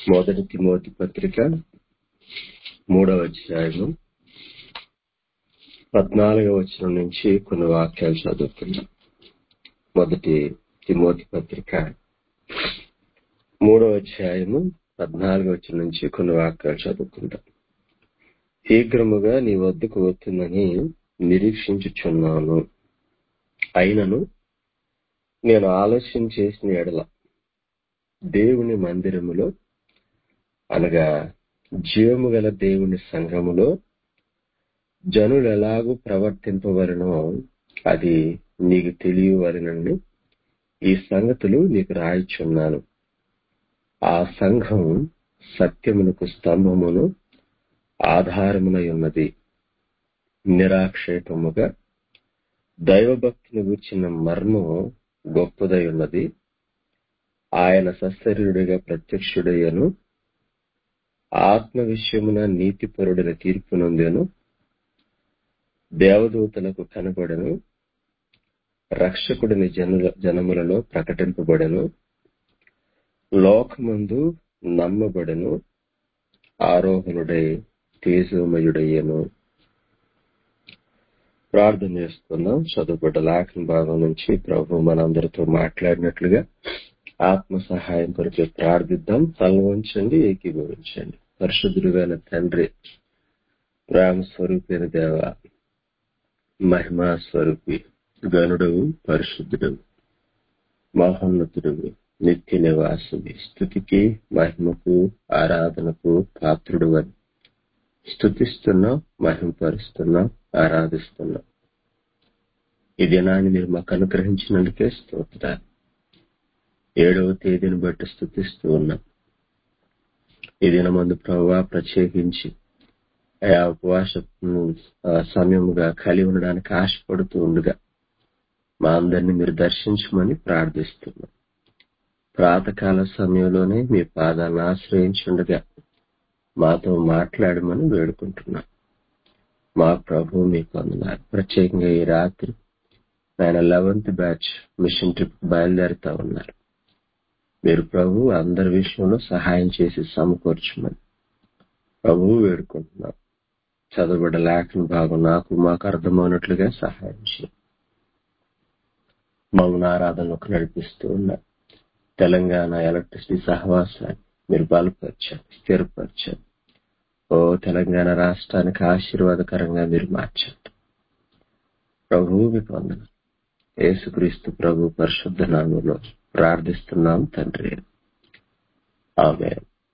మొదటి తిమోతి పత్రిక మూడవ అధ్యాయము పద్నాలుగవ వచనం నుంచి కొన్ని వాక్యాలు చదువుకుందాం మొదటి తిమోతి పత్రిక మూడవ అధ్యాయము పద్నాలుగవ వచనం నుంచి కొన్ని వాక్యాలు చదువుకుందాం శీఘ్రముగా నీ వద్దకు వస్తుందని నిరీక్షించుచున్నాను అయినను నేను ఆలస్యం చేసిన ఎడల దేవుని మందిరములో అనగా జీవము గల దేవుని సంఘములో జనులు ఎలాగూ ప్రవర్తింపవలనో అది నీకు తెలియవలనని ఈ సంగతులు నీకు రాయిచున్నాను ఆ సంఘం సత్యమునకు స్తంభమును ఆధారమునై ఉన్నది నిరాక్షేపముగా దైవభక్తిని గుర్చిన మర్మం గొప్పదై ఉన్నది ఆయన సశరీరుడిగా ప్రత్యక్షుడయ్యను ఆత్మ విషయమున నీతిపరుడిన తీర్పు నొందెను దేవదూతలకు కనబడను రక్షకుడిని జనుల జనములలో ప్రకటింపబడను లోకమందు నమ్మబడను ఆరోహణుడై తేజోమయుడయ్యను ప్రార్థన చేసుకుందాం చదువుబడ్డ లేఖన భాగం నుంచి ప్రభు మనందరితో మాట్లాడినట్లుగా ఆత్మ సహాయం కొరకు ప్రార్థిద్దాం తలవంచండి ఏకీభవించండి పరిశుద్ధుడుగైన తండ్రి ప్రేమ స్వరూపైన దేవ మహిమా స్వరూపి గనుడు పరిశుద్ధుడు మహోన్నతుడు నిత్య నివాసుని స్థుతికి మహిమకు ఆరాధనకు పాత్రుడు అని స్థుతిస్తున్నాం మహిమపరుస్తున్నాం ఆరాధిస్తున్నాం ఈ దినాన్ని మీరు మాకు అనుగ్రహించినందుకే స్తోత్రాలు ఏడవ తేదీని బట్టి స్థుతిస్తూ ఉన్నాం ఈ దినమందు ప్రభావ ప్రత్యేకించి ఆయా ఉపవాస సమయముగా కలిగి ఉండడానికి ఆశపడుతూ ఉండగా మా అందరినీ మీరు దర్శించమని ప్రార్థిస్తున్నాం ప్రాతకాల సమయంలోనే మీ పాదాలను ఆశ్రయించుండగా మాతో మాట్లాడమని వేడుకుంటున్నాం మా ప్రభు మీకు అందున్నారు ప్రత్యేకంగా ఈ రాత్రి ఆయన లెవెన్త్ బ్యాచ్ మిషన్ ట్రిప్ బయలుదేరుతా ఉన్నారు మీరు ప్రభు అందరి విషయంలో సహాయం చేసి సమకూర్చమని ప్రభువు వేడుకుంటున్నాం చదవబడ్డ లేఖన భాగం నాకు మాకు అర్థమైనట్లుగా సహాయం చేయండి మమ్మల్ని ఆరాధనలోకి నడిపిస్తూ ఉన్నారు తెలంగాణ ఎలక్ట్రిసిటీ సహవాసాన్ని మీరు బలపరచండి స్థిరపరచండి ఓ తెలంగాణ రాష్ట్రానికి ఆశీర్వాదకరంగా మీరు మార్చండి ప్రభువు మీకు వందన యేసుక్రీస్తు ప్రభు పరిశుద్ధ నామంలో ప్రార్థిస్తున్నాం తండ్రి ఆమె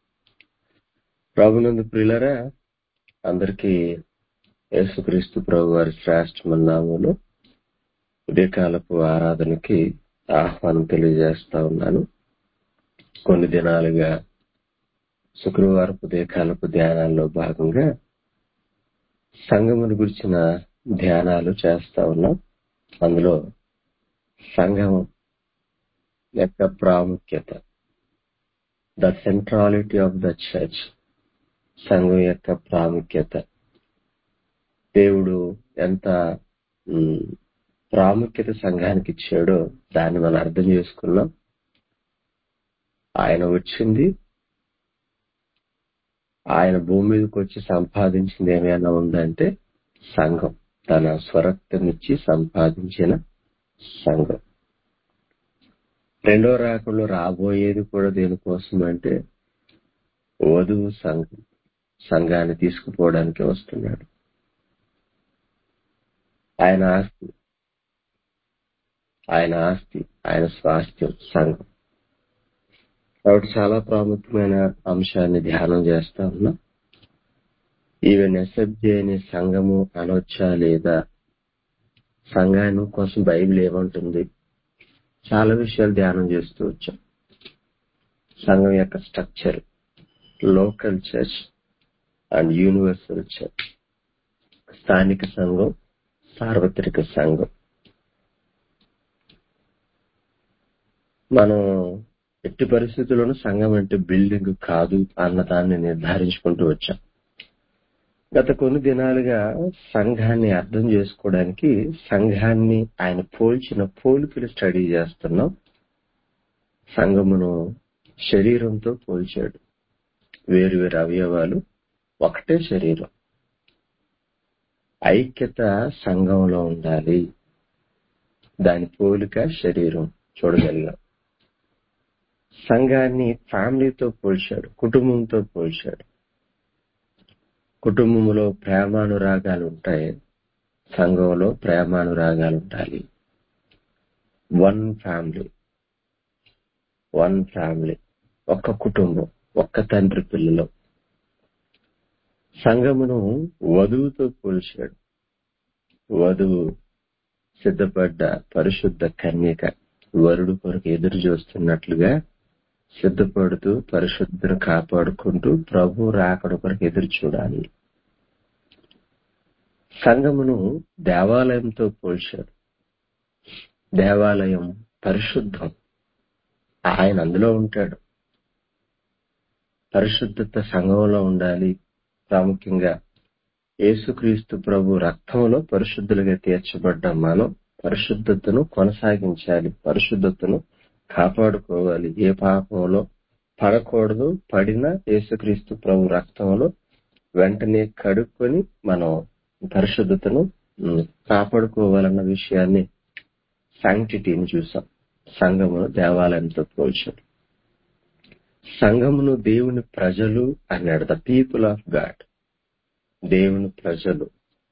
ప్రభునందు ప్రియులరా అందరికీ యేసుక్రీస్తు ప్రభు వారి శ్రేష్టమైన నామంలో ఉదయకాలపు ఆరాధనకి ఆహ్వానం తెలియజేస్తా ఉన్నాను కొన్ని దినాలుగా శుక్రవారపు ఉదయకాలపు ధ్యానాల్లో భాగంగా సంఘమును గురించిన ధ్యానాలు చేస్తా ఉన్నాం అందులో సంఘం యొక్క ప్రాముఖ్యత the centrality of the church సంఘం యొక్క ప్రాముఖ్యత దేవుడు ఎంత ప్రాముఖ్యత సంఘానికి ఇచ్చాడో దాన్ని మనం అర్థం చేసుకున్నాం ఆయన వచ్చింది ఆయన భూమి మీదకి వచ్చి సంపాదించింది ఏమైనా ఉందంటే సంఘం తన స్వరక్తమిచ్చి సంపాదించిన సంఘం రెండో రాకుండా రాబోయేది కూడా దేనికోసం అంటే వధువు సంఘం సంఘాన్ని తీసుకుపోవడానికి వస్తున్నాడు ఆయన ఆస్తి ఆయన ఆస్తి ఆయన స్వాస్థ్యం సంఘం కాబట్టి చాలా ప్రాముఖ్యమైన అంశాన్ని ధ్యానం చేస్తా ఉన్నా ఈవెన్ ఎస్ఎఫ్జే అనే సంఘము అనొచ్చా లేదా సంఘాన్ని కోసం బైబిల్ ఏమంటుంది చాలా విషయాలు ధ్యానం చేస్తూ వచ్చాం సంఘం యొక్క structure local church and universal church స్థానిక సంఘం సార్వత్రిక సంఘం మనం ఎట్టి పరిస్థితుల్లోనూ సంఘం అంటే బిల్డింగ్ కాదు అన్న దాన్ని నిర్ధారించుకుంటూ వచ్చాం గత కొన్ని దినాలుగా సంఘాన్ని అర్థం చేసుకోవడానికి సంఘాన్ని ఆయన పోల్చిన పోలికలు స్టడీ చేస్తున్నాం సంఘమును శరీరంతో పోల్చాడు వేరు వేరు అవయవాలు ఒకటే శరీరం ఐక్యత సంఘంలో ఉండాలి దాని పోలిక శరీరం చూడగలిగాం సంఘాన్ని ఫ్యామిలీతో పోల్చాడు కుటుంబంతో పోల్చాడు కుటుంబంలో ప్రేమానురాగాలు ఉంటాయి సంఘంలో ప్రేమానురాగాలు ఉండాలి వన్ ఫ్యామిలీ వన్ ఫ్యామిలీ ఒక్క కుటుంబం ఒక్క తండ్రి పిల్లలు సంఘమును వధువుతో పోల్చాడు వధువు సిద్ధపడ్డ పరిశుద్ధ కన్యక వరుడు కొరకు ఎదురు చూస్తున్నట్లుగా సిద్ధపడుతూ పరిశుద్ధను కాపాడుకుంటూ ప్రభు రాకడ కొరకు ఎదురు చూడాలి సంఘమును దేవాలయంతో పోల్చాడు దేవాలయం పరిశుద్ధం ఆయన అందులో ఉంటాడు పరిశుద్ధత సంఘంలో ఉండాలి ప్రాముఖ్యంగా యేసుక్రీస్తు ప్రభు రక్తంలో పరిశుద్ధులుగా తీర్చబడ్డ మనం పరిశుద్ధతను కొనసాగించాలి పరిశుద్ధతను కాపాడుకోవాలి ఏ పాపంలో పడకూడదు పడినా యేసుక్రీస్తు ప్రభు రక్తంలో వెంటనే కడుక్కొని మనం పరిశుద్ధతను ఉమ్, కాపాడుకోవాలన్న విషయాన్ని శాంక్టిటీని చూసాం సంఘమును దేవాలయంతో పోల్చాడు సంఘమును దేవుని ప్రజలు అన్నాడు ద పీపుల్ ఆఫ్ గాడ్ దేవుని ప్రజలు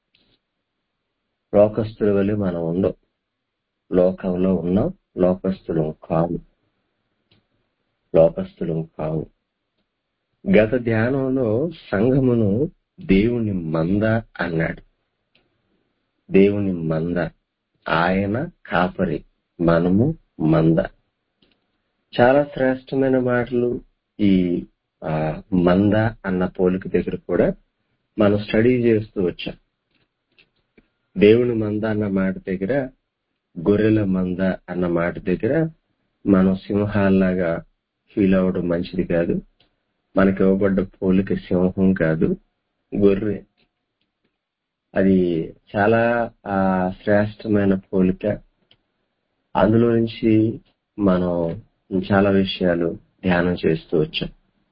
లోకస్తుల వల్ల మనం ఉండం లోకంలో ఉన్నాం లోకస్తులం కాము లోకస్తులం కాము గత ధ్యానంలో సంఘమును దేవుని మంద అన్నాడు దేవుని మంద ఆయన కాపరి మనము మంద చాలా శ్రేష్టమైన మాటలు ఈ ఆ, మంద అన్న పోలిక దగ్గర కూడా మనం స్టడీ చేస్తూ వచ్చాం దేవుని మంద అన్న మాట దగ్గర గొర్రెల మంద అన్న మాట దగ్గర మనం సింహాల్లాగా ఫీల్ అవ్వడం మంచిది కాదు మనకి ఇవ్వబడ్డ పోలిక సింహం కాదు గొర్రె అది చాలా ఆ శ్రేష్టమైన పోలిక అందులో నుంచి మనం చాలా విషయాలు ధ్యానం చేస్తూ వచ్చాం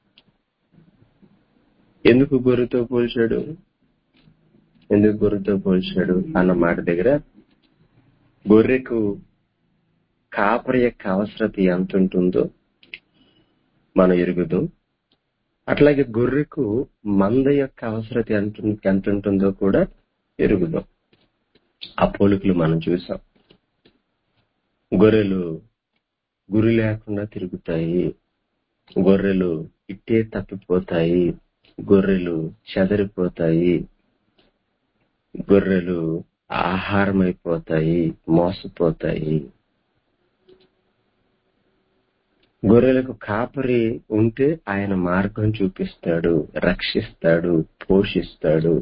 ఎందుకు గొర్రెతో పోల్చాడు ఎందుకు గొర్రెతో పోల్చాడు అన్న మాట దగ్గర గొర్రెకు కాపరి యొక్క అవసరత ఎంత ఉంటుందో మనం ఎరుగుదాం అట్లాగే గొర్రెకు మంద యొక్క అవసరత ఎంత ఉం- ఎంత ఉంటుందో కూడా ఎరుగుదాం ఆ పోలికలు మనం చూసాం గొర్రెలు గురి లేకుండా తిరుగుతాయి గొర్రెలు ఇట్టే తప్పిపోతాయి గొర్రెలు చెదరిపోతాయి గొర్రెలు ఆహారం అయిపోతాయి మోసపోతాయి గొర్రెలకు కాపరి ఉంటే ఆయన మార్గం చూపిస్తాడు రక్షిస్తాడు పోషిస్తాడు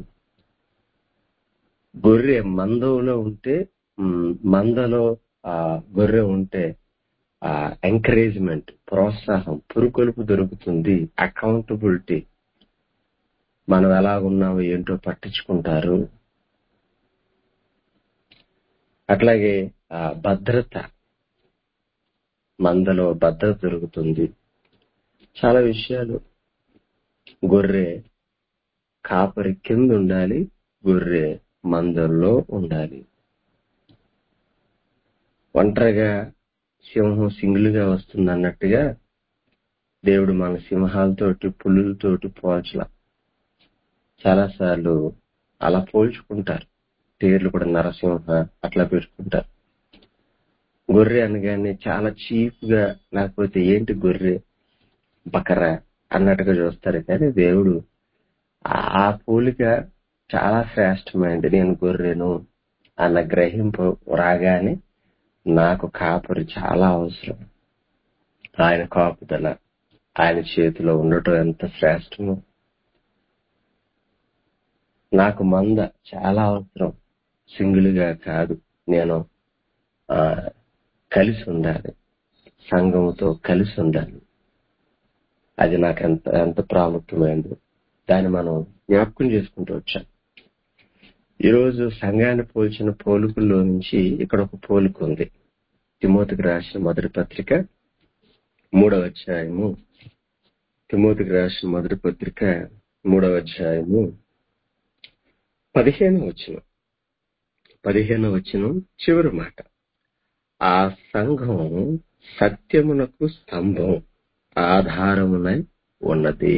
గొర్రె మందలో ఉంటే మ్, మందలో ఆ గొర్రె ఉంటే ఆ ఎంకరేజ్మెంట్ ప్రోత్సాహం పురుకొలుపు దొరుకుతుంది అకౌంటబిలిటీ మనం ఎలా ఉన్నామో ఏంటో పట్టించుకుంటారు అట్లాగే ఆ భద్రత మందలో భద్రత దొరుకుతుంది చాలా విషయాలు గొర్రె కాపరి కింద ఉండాలి గొర్రె మందల్లో ఉండాలి ఒంటరిగా సింహం సింగిల్గా వస్తుంది అన్నట్టుగా దేవుడు మన సింహాలతోటి పులులతోటి పోల్చలా చాలా సార్లు అలా పోల్చుకుంటారు పేర్లు కూడా నరసింహ అట్లా పెట్టుకుంటారు గొర్రె అనగానే చాలా చీప్ గా లేకపోతే ఏంటి గొర్రె బకరా అన్నట్టుగా చూస్తారు కానీ దేవుడు ఆ పోలిక చాలా శ్రేష్టమైనది నేను గొర్రెను అన్న గ్రహింపు రాగానే నాకు కాపరి చాలా అవసరం ఆయన కాపుదల ఆయన చేతిలో ఉండటం ఎంత శ్రేష్టమో నాకు మంద చాలా అవసరం సింగిల్ గా కాదు నేను ఆ, కలిసి ఉండాలి సంఘముతో కలిసి ఉండాలి అది నాకు ఎంత ఎంత ప్రాముఖ్యమైనది దాన్ని మనం జ్ఞాపకం చేసుకుంటూ వచ్చాం ఈరోజు సంఘాన్ని పోల్చిన పోలికల్లో నుంచి ఇక్కడ ఒక పోలిక ఉంది తిమోతికి రాసిన మొదటి పత్రిక మూడవ అధ్యాయము తిమోతికి రాసిన మొదటి పత్రిక మూడవ అధ్యాయము పదిహేను వచ్చిన పదిహేను వచ్చిన చివరి మాట ఆ సంఘం సత్యమునకు స్తంభం ఆధారమునై ఉన్నది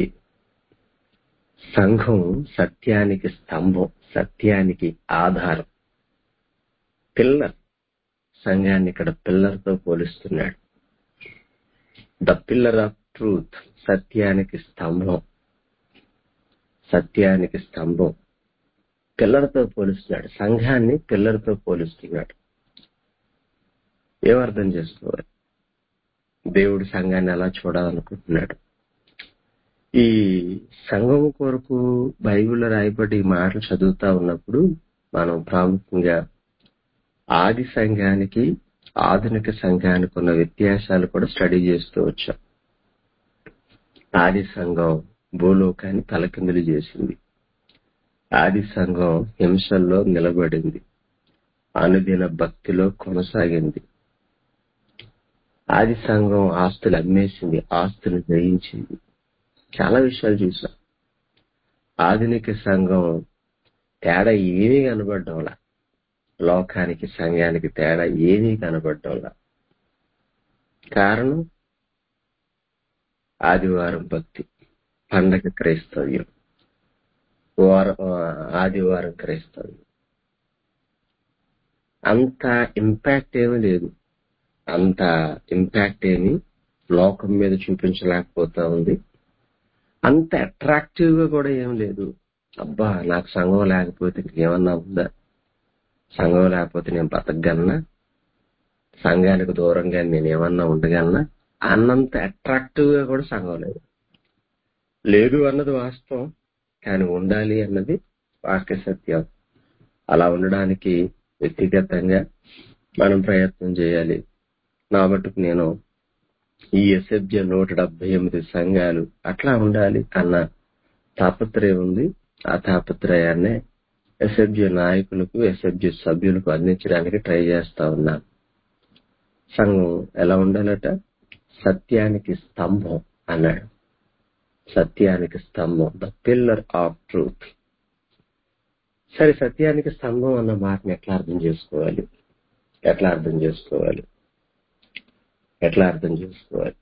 సంఘం సత్యానికి స్తంభం సత్యానికి ఆధారం పిల్లర్ సంఘాన్ని ఇక్కడ పిల్లర్ తో పోలిస్తున్నాడు ద పిల్లర్ ఆఫ్ ట్రూత్ సత్యానికి స్తంభం సత్యానికి స్తంభం పిల్లర్తో పోలుస్తున్నాడు సంఘాన్ని పిల్లర్తో పోలుస్తున్నాడు ఏమర్థం చేసుకోవాలి దేవుడు సంఘాన్ని ఎలా చూడాలనుకుంటున్నాడు ఈ సంఘం కొరకు బైబిల్లో రాయబడి ఈ మాటలు చదువుతా ఉన్నప్పుడు మనం ప్రాముఖ్యంగా ఆది సంఘానికి ఆధునిక సంఘానికి ఉన్న వ్యత్యాసాలు కూడా స్టడీ చేస్తూ వచ్చాం ఆది సంఘం భూలోకాన్ని తలకిందులు చేసింది ఆది సంఘం హింసల్లో నిలబడింది అనుదిన భక్తిలో కొనసాగింది ఆది సంఘం ఆస్తులు అమ్మేసింది ఆస్తులు జయించింది చాలా విషయాలు చూసాం ఆధునిక సంఘం తేడా ఏమీ కనబడ్డంలా లోకానికి సంఘానికి తేడా ఏమీ కనబడ్డంలా కారణం ఆదివారం భక్తి పండగ క్రైస్తవ్యం వారం ఆదివారం క్రైస్తవ్యం అంత ఇంపాక్ట్ ఏమీ లేదు అంత ఇంపాక్ట్ ఏమి లోకం మీద చూపించలేకపోతా ఉంది అంత అట్రాక్టివ్ గా కూడా ఏం లేదు అబ్బా నాకు సంఘం లేకపోతే ఏమన్నా ఉందా సంఘం లేకపోతే నేను బతకగలనా సంఘానికి దూరంగా నేను ఏమన్నా ఉండగలనా అన్నంత అట్రాక్టివ్ గా కూడా సంఘం లేదు లేదు అన్నది వాస్తవం కానీ ఉండాలి అన్నది వాక్య సత్యం అలా ఉండడానికి వ్యక్తిగతంగా మనం ప్రయత్నం చేయాలి నా మటుకు నేను ఈ ఎస్ఎఫ్జే నూట డెబ్బై ఎనిమిది సంఘాలు అట్లా ఉండాలి అన్న తాపత్రయం ఉంది ఆ తాపత్రయాన్నే ఎస్ఎఫ్జే నాయకులకు ఎస్ఎఫ్జే సభ్యులకు అందించడానికి ట్రై చేస్తా ఉన్నాను సంఘం ఎలా ఉండాలట సత్యానికి స్తంభం అన్నాడు సత్యానికి స్తంభం ద పిల్లర్ ఆఫ్ ట్రూత్ సరే సత్యానికి స్తంభం అన్న మాటని ఎట్లా అర్థం చేసుకోవాలి ఎట్లా అర్థం చేసుకోవాలి ఎట్లా అర్థం చేసుకోవాలి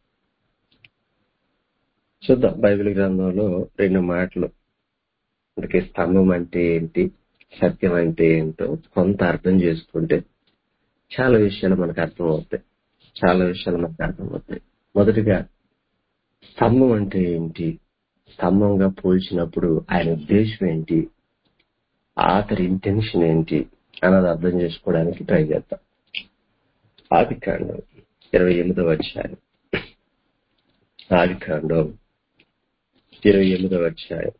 చూద్దాం బైబిల్ గ్రంథంలో రెండు మాటలు అందుకే స్తంభం అంటే ఏంటి సత్యం అంటే ఏంటో కొంత అర్థం చేసుకుంటే చాలా విషయాలు మనకు అర్థమవుతాయి చాలా విషయాలు మనకు అర్థమవుతాయి మొదటిగా స్తంభం అంటే ఏంటి స్తంభంగా పోల్చినప్పుడు ఆయన ఉద్దేశం ఏంటి ఆఖరి ఇంటెన్షన్ ఏంటి అన్నది అర్థం చేసుకోవడానికి ట్రై చేద్దాం ఆది కాండం ఇరవై ఎనిమిదవ అధ్యాయం ఆది కాండం ఇరవై ఎనిమిదవ అధ్యాయం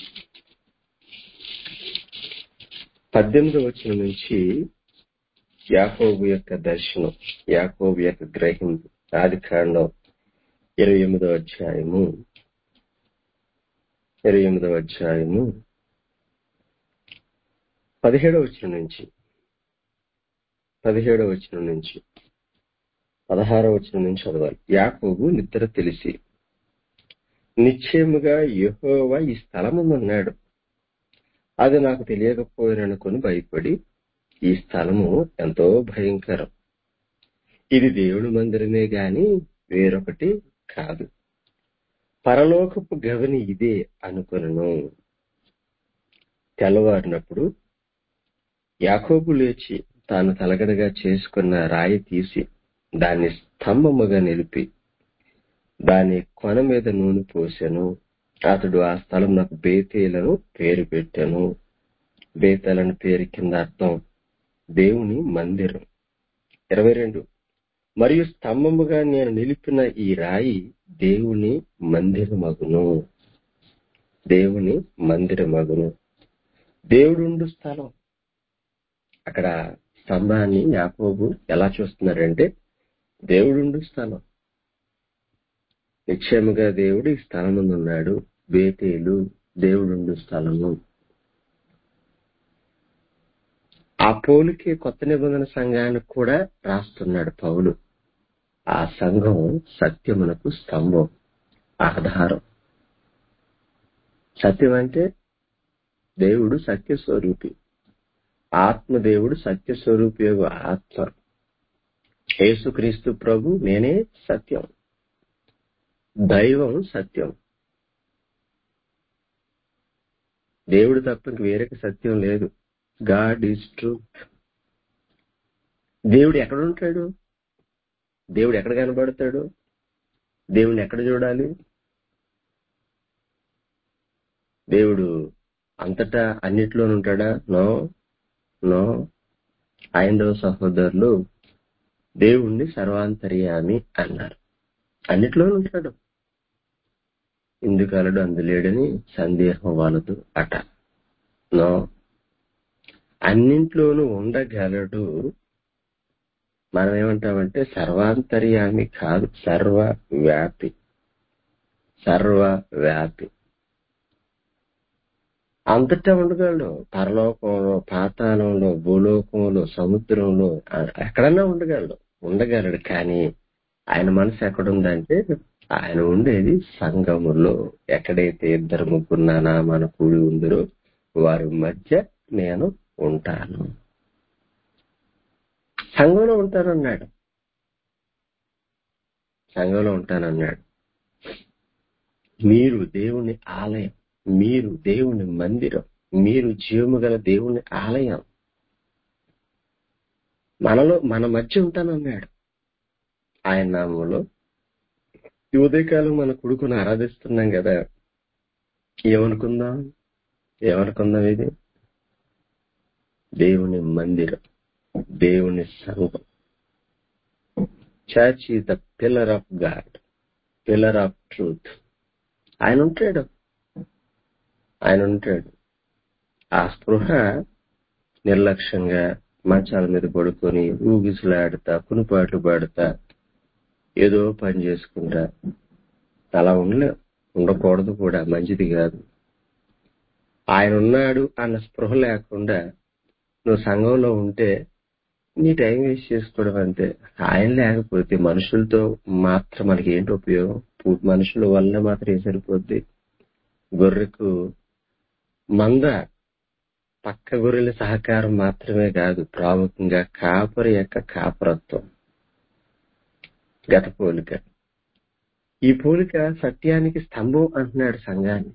పద్దెనిమిదవ వచ్చిన నుంచి యాకోబు యొక్క దర్శనం యాకోబు యొక్క గ్రహింపు ఆది కాండం ఇరవై ఎనిమిదవ అధ్యాయము ఇరవై ఎనిమిదవ అధ్యాయము పదిహేడవ వచ్చిన నుంచి పదిహేడవ వచ్చిన నుంచి పదహారవ వచ్చిన నుంచి చదవాలి యాకోబు నిద్ర తెలిసి నిశ్చయముగా యెహోవా ఈ స్థలమున్నాడు అది నాకు తెలియకపోయిననుకొని భయపడి ఈ స్థలము ఎంతో భయంకరం ఇది దేవుని మందిరమే గాని వేరొకటి కాదు పరలోకపు గవని ఇదే అనుకొనను తెల్లవారినప్పుడు యాకోబు లేచి తాను తలగడగా చేసుకున్న రాయి తీసి దాన్ని స్తంభముగా నిలిపి దాని కొన మీద నూనె పోసెను అతడు ఆ స్థలం నాకు బేతేలను పేరు పెట్టాను బేతేలను పేరు కింద అర్థం దేవుని మందిరం ఇరవై రెండు మరియు స్తంభముగా నేను నిలిపిన ఈ రాయి దేవుని మందిరమగును దేవుని మందిరమగును దేవుడుండు స్థలం అక్కడ స్తంభాన్ని యాకోబు ఎలా చూస్తున్నాడంటే దేవుడుండు స్థలం నిశ్చయముగా దేవుడు ఈ స్థలం ఉన్నాడు బేతేలు దేవుడుండు స్థలము ఆ పోలికే కొత్త నిబంధన సంఘానికి కూడా రాస్తున్నాడు పౌలు ఆ సంఘం సత్యమునకు స్తంభం ఆధారం సత్యం అంటే దేవుడు సత్య స్వరూపి ఆత్మ దేవుడు సత్య స్వరూపి యొక్క ఆత్మ యేసుక్రీస్తు ప్రభు నేనే సత్యం దైవం సత్యం దేవుడు తప్ప ఇంక వేరొక సత్యం లేదు గాడ్ ఈజ్ ట్రూత్ దేవుడు ఎక్కడ ఉంటాడు దేవుడు ఎక్కడ కనబడతాడు దేవుడిని ఎక్కడ చూడాలి దేవుడు అంతటా అన్నిట్లోనూ ఉంటాడా నో నో ఐందవ సహోదరులు దేవుణ్ణి సర్వాంతర్యామి అన్నారు అన్నిట్లోనూ ఉంటాడు ఇందుకలడు అందులేడని సందేహం వాళ్ళదు అట నో అన్నింట్లోనూ ఉండగలడు మనం ఏమంటామంటే సర్వాంతర్యామి కాదు సర్వ వ్యాపి సర్వ వ్యాపి అంతటా ఉండగలడు పరలోకంలో పాతాళంలో భూలోకంలో సముద్రంలో ఆ- ఎక్కడన్నా ఉండగలడు ఉండగలడు కానీ ఆయన మనసు ఎక్కడుందంటే ఆయన ఉండేది సంఘములో ఎక్కడైతే ఇద్దరు ముగ్గురు నా నామాన కూడి ఉందరో వారి మధ్య నేను ఉంటాను సంఘంలో ఉంటానన్నాడు సంఘంలో ఉంటానన్నాడు మీరు దేవుని ఆలయం మీరు దేవుని మందిరం మీరు జీవము గల దేవుని ఆలయం మనలో మన మధ్య ఉంటానన్నాడు ఆయన నామంలో ఈ ఉదయకాలం మన కొడుకుని ఆరాధిస్తున్నాం కదా ఏమనుకుందాం ఏమనుకుందాం ఇది దేవుని మందిరం దేవుని సంఘం church is the pillar of God pillar of truth ఆయన ఉంటాడు ఆయన ఉంటాడు ఆ స్పృహ నిర్లక్ష్యంగా మంచాల మీద పడుకొని ఊగిసలాడుతా కునిపాట్లు పాడుతా ఏదో పని చేసుకుంటా అలా ఉండలేం ఉండకూడదు కూడా మంచిది కాదు ఆయన ఉన్నాడు అన్న స్పృహ లేకుండా నువ్వు సంఘంలో ఉంటే నీ టైం వేస్ట్ చేసుకోవడం అంతే ఆయన లేకపోతే మనుషులతో మాత్రం మనకి ఏంటి ఉపయోగం పూ- మనుషుల వల్ల మాత్రం ఏం సరిపోద్ది గొర్రెకు మంద పక్క గొర్రెల సహకారం మాత్రమే కాదు ప్రాముఖ్యంగా కాపరి యొక్క కాపరత్వం గత పోలిక ఈ పోలిక సత్యానికి స్తంభం అంటున్నాడు సంఘాన్ని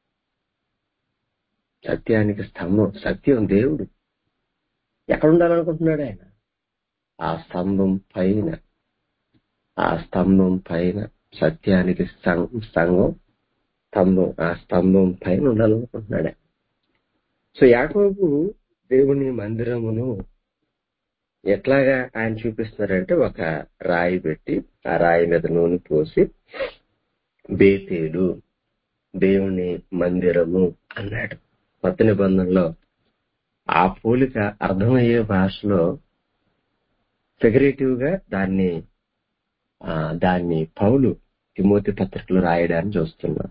సత్యానికి స్తంభం సత్యం దేవుడు ఎక్కడ ఉండాలనుకుంటున్నాడు ఆయన ఆ స్తంభం పైన ఆ స్తంభం పైన సత్యానికి సం- సంఘం స్తంభం ఆ స్తంభం పైన ఉండాలనుకుంటున్నాడు ఆయన. సో యాకోబు దేవుని మందిరమును ఎట్లాగా ఆయన చూపిస్తున్నారంటే ఒక రాయి పెట్టి ఆ రాయి మీద నూనె పోసి బేతేలు దేవుని మందిరము అన్నాడు కొత్త నిబంధనలో ఆ పోలిక అర్థమయ్యే భాషలో ఫిగరేటివ్ గా దాన్ని ఆ, దాన్ని పౌలు తిమోతి పత్రికలో రాయడాన్ని చూస్తున్నాం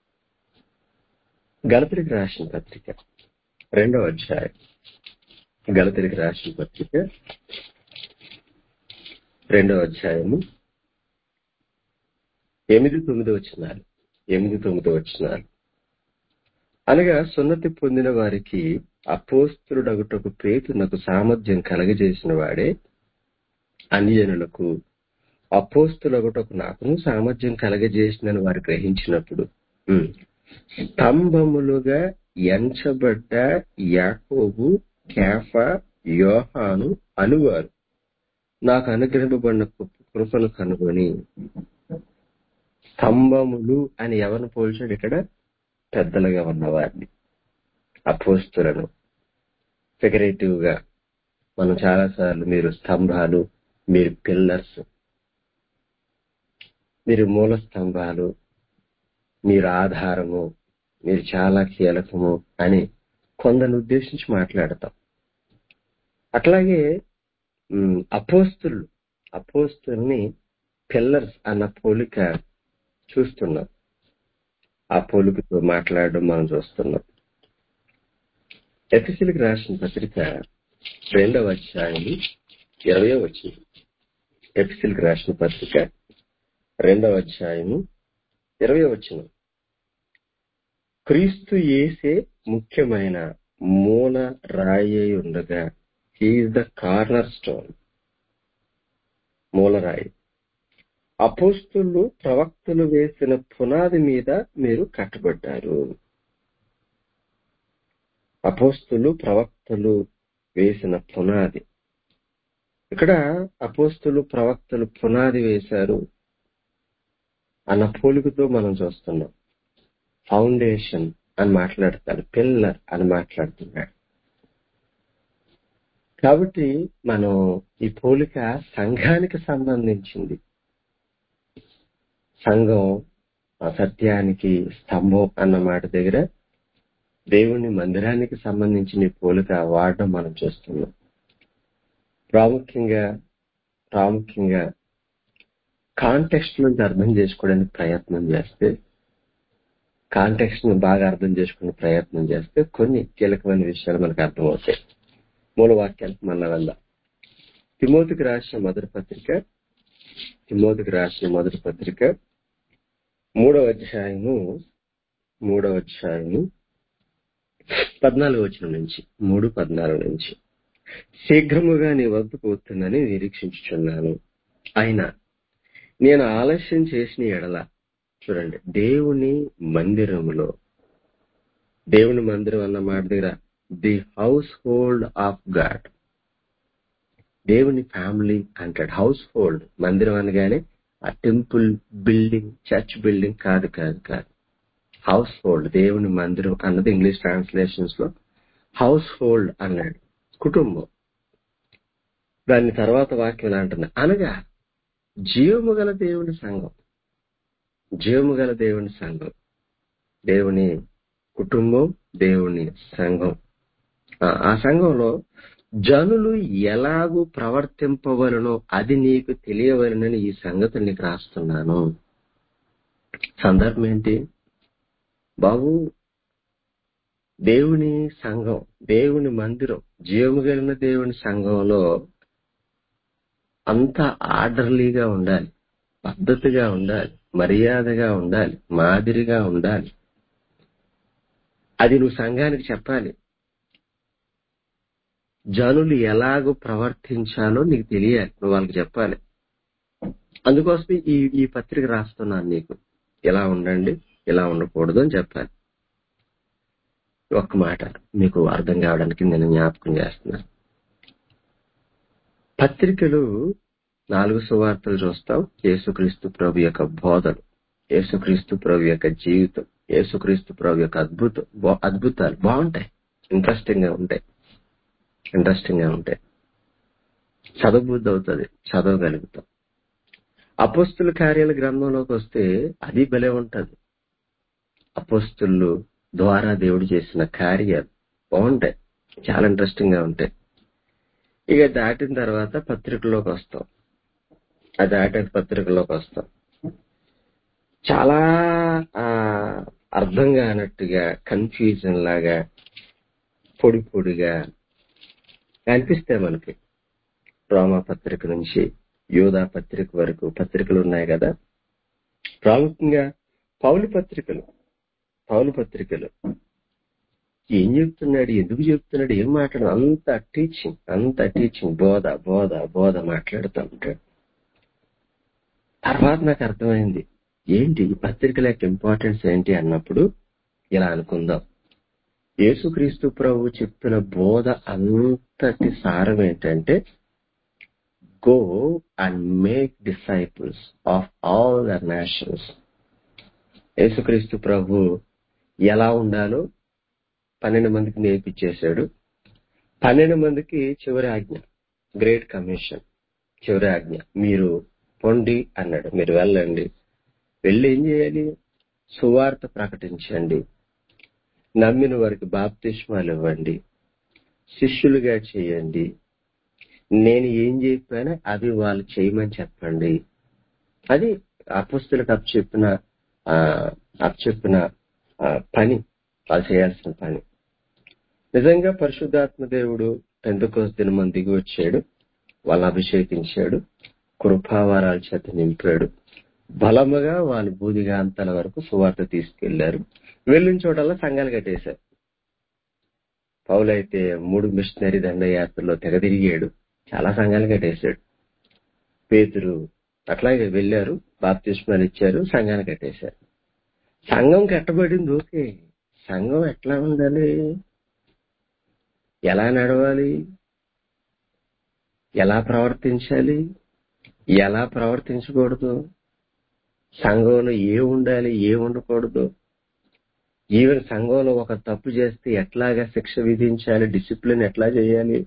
గలతుడికి రాసిన పత్రిక రెండవ అధ్యాయం గలతుడికి రాసిన పత్రిక రెండవ అధ్యాయము ఎనిమిది తొమ్మిది వచ్చినారు ఎనిమిది తొమ్మిది వచ్చినారు అనగా సున్నతి పొందిన వారికి అపోస్తుడగుటకు పేతునకు సామర్థ్యం కలగజేసిన వాడే అన్యజనులకు అపోస్తులగుటకు నాకును సామర్థ్యం కలగజేసినని వారు గ్రహించినప్పుడు ఉమ్, స్తంభములుగా ఎంచబడ్డ యాకోబు కేఫా యోహాను అనువారు నాకు అనుగ్రహింపబడిన కృప- కృపను కనుగొని స్తంభములు అని ఎవరిని పోల్చాడు ఇక్కడ పెద్దలుగా ఉన్నవారిని అపోస్తులను ఫిగరేటివ్ గా మనం చాలా సార్లు మీరు స్తంభాలు మీరు పిల్లర్స్ మీరు మూల స్తంభాలు మీరు ఆధారము మీరు చాలా కీలకము అని కొందరిని ఉద్దేశించి మాట్లాడతాం అట్లాగే ఉమ్, అపోస్తులు అపోస్తుల్ని పిల్లర్స్ అన్న పోలిక చూస్తున్నాం ఆ పోలికతో మాట్లాడడం మనం చూస్తున్నాం ఎఫ్ఎస్సీలకు రాసిన పత్రిక రెండవ అధ్యాయం ఇరవై వచ్చింది ఎఫ్ఎస్సీలకు రాసిన పత్రిక రెండవ అధ్యాయము ఇరవై వచ్చిన క్రీస్తు యేసే ముఖ్యమైన మూల రాయి అయి ఉండగా హీఈస్ ద కార్నర్ స్టోన్ మూలరాయి అపోస్తులు ప్రవక్తలు వేసిన పునాది మీద మీరు కట్టబడ్డారు అపోస్తులు ప్రవక్తలు వేసిన పునాది ఇక్కడ అపోస్తులు ప్రవక్తలు పునాది వేశారు అన్న పోలికతో మనం చూస్తున్నాం ఫౌండేషన్ అని మాట్లాడతాడు పిల్లర్ అని మాట్లాడుతున్నాడు కాబట్టి మనం ఈ పోలిక సంఘానికి సంబంధించింది సంఘం ఆ సత్యానికి స్తంభం అన్న మాట దగ్గర దేవుని మందిరానికి సంబంధించిన ఈ పోలిక వాడడం మనం చూస్తున్నాం ప్రాముఖ్యంగా ప్రాముఖ్యంగా కాంటెక్స్ట్ నుంచి అర్థం చేసుకోవడానికి ప్రయత్నం చేస్తే కాంటెక్స్ట్ ను బాగా అర్థం చేసుకునే ప్రయత్నం చేస్తే కొన్ని కీలకమైన విషయాలు మనకు అర్థమవుతాయి మూల వాక్యాలకు మన వల్ల తిమోతికి రాసిన మొదటి పత్రిక తిమోతికి రాసిన మొదటి పత్రిక మూడవ అధ్యాయము మూడవ అధ్యాయము పద్నాలుగు వచనం నుంచి మూడు పద్నాలుగు నుంచి శీఘ్రముగా నీ వద్దకు వస్తుందని నిరీక్షించుచున్నాను అయినా నేను ఆలస్యం చేసిన ఎడల చూడండి దేవుని మందిరములో దేవుని మందిరం అన్న మాట దగ్గర the household of God దేవుని ఫ్యామిలీ అంటాడు హౌస్ హోల్డ్ మందిరం అనగానే ఆ టెంపుల్ బిల్డింగ్ చర్చ్ బిల్డింగ్ కాదు కాదు కాదు హౌస్ హోల్డ్ దేవుని మందిరం అన్నది ఇంగ్లీష్ ట్రాన్స్లేషన్స్ లో హౌస్ హోల్డ్ అన్నాడు కుటుంబం దాని తర్వాత వాక్యం ఎలా అంటుంది అనగా జీవము గల దేవుని సంఘం జీవము గల దేవుని సంఘం దేవుని కుటుంబం దేవుని సంఘం ఆ ఆ సంఘంలో జనులు ఎలాగూ ప్రవర్తింపవలనో అది నీకు తెలియవలనని ఈ సంగతులు నీకు రాస్తున్నాను సందర్భం ఏంటి బాబు దేవుని సంఘం దేవుని మందిరం జీవము కలిగిన దేవుని సంఘంలో అంత ఆర్డర్లీగా ఉండాలి పద్ధతిగా ఉండాలి మర్యాదగా ఉండాలి మాదిరిగా ఉండాలి అది నువ్వు సంఘానికి చెప్పాలి జనులు ఎలాగో ప్రవర్తించాలో నీకు తెలియాలి నువ్వు వాళ్ళకి చెప్పాలి అందుకోసమే ఈ ఈ పత్రిక రాస్తున్నాను నీకు ఇలా ఉండండి ఇలా ఉండకూడదు అని చెప్పాలి ఒక్క మాట మీకు అర్థం కావడానికి నేను జ్ఞాపకం చేస్తున్నాను పత్రికలు నాలుగు సువార్తలు చూస్తాం యేసుక్రీస్తు ప్రభు యొక్క బోధలు యేసుక్రీస్తు ప్రభు యొక్క జీవితం యేసుక్రీస్తు ప్రభు యొక్క అద్భుతం బా- అద్భుతాలు బాగుంటాయి ఇంట్రెస్టింగ్ గా ఉంటాయి ఇంట్రెస్టింగ్ గా ఉంటాయి చదవబుద్ధి అవుతుంది చదవగలుగుతాం అపోస్తుల కార్యాల గ్రంథంలోకి వస్తే అది భలే ఉంటది అపోస్తులు ద్వారా దేవుడు చేసిన కార్యాలు బాగుంటాయి చాలా ఇంట్రెస్టింగ్ గా ఉంటాయి ఇక దాటిన తర్వాత పత్రికలోకి వస్తాం ఆ దాటాక పత్రికలోకి వస్తాం చాలా ఆ, అర్థం కానట్టుగా కన్ఫ్యూజన్ లాగా పొడి పొడిగా అనిపిస్తాయి మనకి రోమా పత్రిక నుంచి యోధా పత్రిక వరకు పత్రికలు ఉన్నాయి కదా ప్రాముఖ్యంగా పౌలు పత్రికలు పౌలు పత్రికలు ఏం చెప్తున్నాడు ఎందుకు చెప్తున్నాడు ఏం మాట్లాడు అంత టీచింగ్ అంత టీచింగ్ బోధ బోధ బోధ మాట్లాడుతూ ఉంటాడు తర్వాత నాకు అర్థమైంది ఏంటి ఈ పత్రికల యొక్క ఇంపార్టెన్స్ ఏంటి అన్నప్పుడు ఇలా అనుకుందాం యేసుక్రీస్తు ప్రభు చెప్పిన బోధ అంతటి సారం ఏంటంటే go and make disciples of all the nations యేసుక్రీస్తు ప్రభు ఎలా ఉండాలో పన్నెండు మందికి నేర్పించేశాడు పన్నెండు మందికి చివరి ఆజ్ఞ గ్రేట్ కమిషన్ చివరి ఆజ్ఞ మీరు పొండి అన్నాడు మీరు వెళ్ళండి వెళ్ళి ఏం చేయాలి సువార్త ప్రకటించండి నమ్మిన వారికి బాప్తిష్మాలు ఇవ్వండి శిష్యులుగా చేయండి నేను ఏం చెప్పానో అవి వాళ్ళు చేయమని చెప్పండి అది అపుస్తులకు అప్పచెప్పిన ఆ, అప్పచెప్పిన ఆ, పని వాళ్ళు చేయాల్సిన పని నిజంగా పరిశుద్ధాత్మ దేవుడు పెందుకోస దినమని దిగి వచ్చాడు వాళ్ళని అభిషేకించాడు కృపావారాల చేత నింపాడు బలముగా వాళ్ళు బూదిగాంతల వరకు సువార్త తీసుకెళ్లారు వెళ్ళిన చోటల్లా సంఘాలు కట్టేశారు పౌలైతే మూడు మిషనరీ దండయాత్రలో తెగదిరిగాడు చాలా సంఘాలు కట్టేశాడు పేతురు అట్లాగే వెళ్ళారు బాప్తిస్మాలు ఇచ్చారు సంఘాన్ని కట్టేశారు సంఘం కట్టబడింది ఓకే సంఘం ఎట్లా ఉండాలి ఎలా నడవాలి ఎలా ప్రవర్తించాలి ఎలా ప్రవర్తించకూడదు సంఘంలో ఏ ఉండాలి ఏ ఉండకూడదు ఈవెన్ సంఘంలో ఒక తప్పు చేస్తే ఎట్లాగా శిక్ష విధించాలి డిసిప్లిన్ ఎట్లా చేయాలి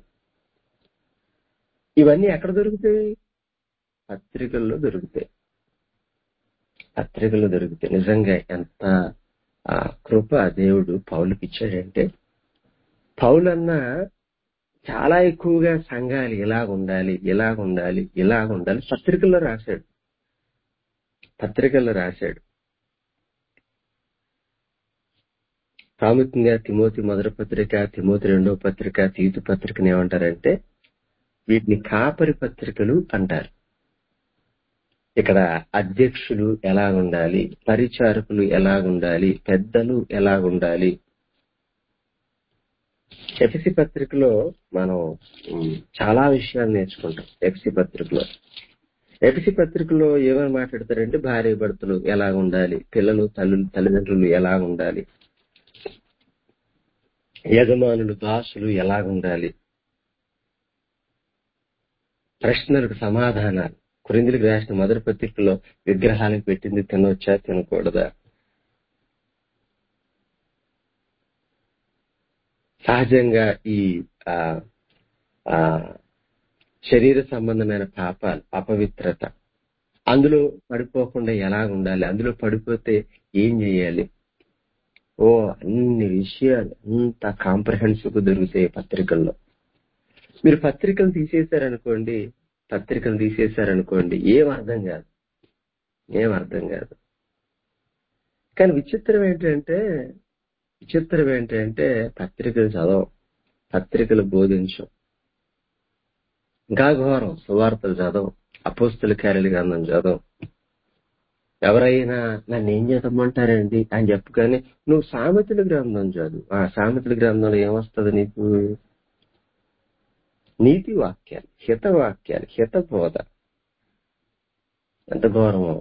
ఇవన్నీ ఎక్కడ దొరుకుతాయి పత్రికల్లో దొరుకుతాయి పత్రికల్లో దొరుకుతాయి నిజంగా ఎంత ఆ కృప దేవుడు పౌలుకి ఇచ్చాడంటే పౌలన్న చాలా ఎక్కువగా సంఘాలు ఇలాగ ఉండాలి ఇలాగ ఉండాలి ఇలాగ ఉండాలి పత్రికల్లో రాశాడు పత్రికల్లో రాశాడు ప్రాముఖ్యంగా తిమోతి మొదటి పత్రిక తిమోతి రెండవ పత్రిక తీతు పత్రికని ఏమంటారంటే వీటిని కాపరి పత్రికలు అంటారు ఇక్కడ అధ్యక్షులు ఎలా ఉండాలి పరిచారకులు ఎలా ఉండాలి పెద్దలు ఎలా ఉండాలి ఎఫ్సి పత్రికలో మనం ఉమ్, చాలా విషయాలు నేర్చుకుంటాం ఎఫ్సి పత్రికలో ఎఫ్సి పత్రికలో ఏమని మాట్లాడతారంటే భార్య భర్తలు ఎలా ఉండాలి పిల్లలు తల్లు తల్లిదండ్రులు ఎలా ఉండాలి యజమానులు దాసులు ఎలా ఉండాలి ప్రశ్నలకు సమాధానాలు కురిందులకు రాసిన మొదటి పత్రికలో విగ్రహాలకు పెట్టింది తినవచ్చా తినకూడదా సహజంగా ఈ ఆ, ఆ, శరీర సంబంధమైన పాపాలు అపవిత్రత అందులో పడిపోకుండా ఎలా ఉండాలి అందులో పడిపోతే ఏం చేయాలి ఓ అన్ని విషయాలు అంత కాంప్రహెన్సివ్ దొరుకుతాయి పత్రికల్లో మీరు పత్రికలు తీసేశారనుకోండి పత్రికలు తీసేశారనుకోండి ఏం అర్థం కాదు ఏం అర్థం కాదు కానీ విచిత్రం ఏంటంటే విచిత్రం ఏంటంటే పత్రికలు చదవం పత్రికలు బోధించం ఇంకా ఘోరం సువార్తలు చదవం అపోస్తుల కార్యాల గ్రంథం చదవం ఎవరైనా నన్ను ఏం చదవమంటారండి అని చెప్పు కానీ నువ్వు సామెతల గ్రంథం చదువు ఆ సామెతల గ్రంథంలో ఏమొస్తుంది నీకు నీతి వాక్యాలు హిత వాక్యాలు హిత బోధ ఎంత ఘోరమో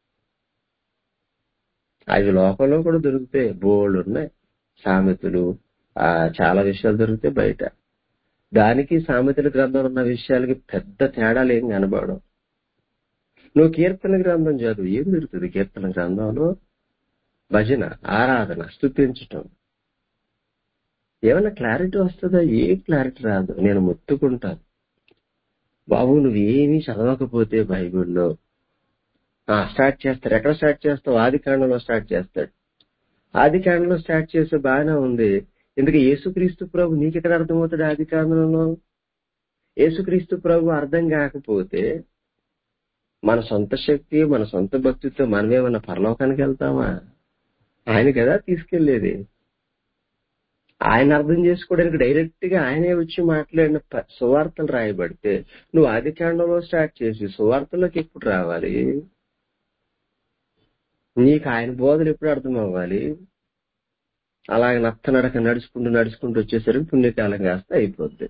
అవి లోకంలో కూడా దొరుకుతాయి బోల్డ్ ఉన్నాయి సామెతలు ఆ చాలా విషయాలు దొరుకుతాయి బయట దానికి సామెతల గ్రంథంలో ఉన్న విషయాలకి పెద్ద తేడాలు ఏం కనబడవు నువ్వు కీర్తన గ్రంథం చదువు ఏం దొరుకుతుంది కీర్తన గ్రంథంలో భజన ఆరాధన స్థుతించటం ఏమైనా క్లారిటీ వస్తుందా ఏ క్లారిటీ రాదు నేను మొత్తుకుంటాను బాబు నువ్వు ఏమీ చదవకపోతే బైబిల్లో ఆ, స్టార్ట్ చేస్తారు ఎక్కడ స్టార్ట్ చేస్తావు ఆది కాండంలో స్టార్ట్ చేస్తాడు ఆది కాండంలో స్టార్ట్ చేస్తే బాగానే ఉంది ఎందుకు యేసుక్రీస్తు ప్రభు నీకు ఎక్కడ అర్థమవుతాడు ఆది కాండంలో యేసుక్రీస్తు ప్రభు అర్థం కాకపోతే మన సొంత శక్తి మన సొంత భక్తితో మనమేమన్నా పరలోకానికి వెళ్తామా ఆయన కదా తీసుకెళ్లేది ఆయన అర్థం చేసుకోవడానికి డైరెక్ట్ గా ఆయనే వచ్చి మాట్లాడిన ప- సువార్తలు రాయబడితే నువ్వు ఆది కాండంలో స్టార్ట్ చేసి సువార్తలోకి ఎప్పుడు రావాలి నీకు ఆయన బోధలు ఎప్పుడు అర్థం అవ్వాలి అలాగే నత్త నడక నడుచుకుంటూ నడుచుకుంటూ వచ్చేసరికి పుణ్యకాలం కాస్త అయిపోద్ది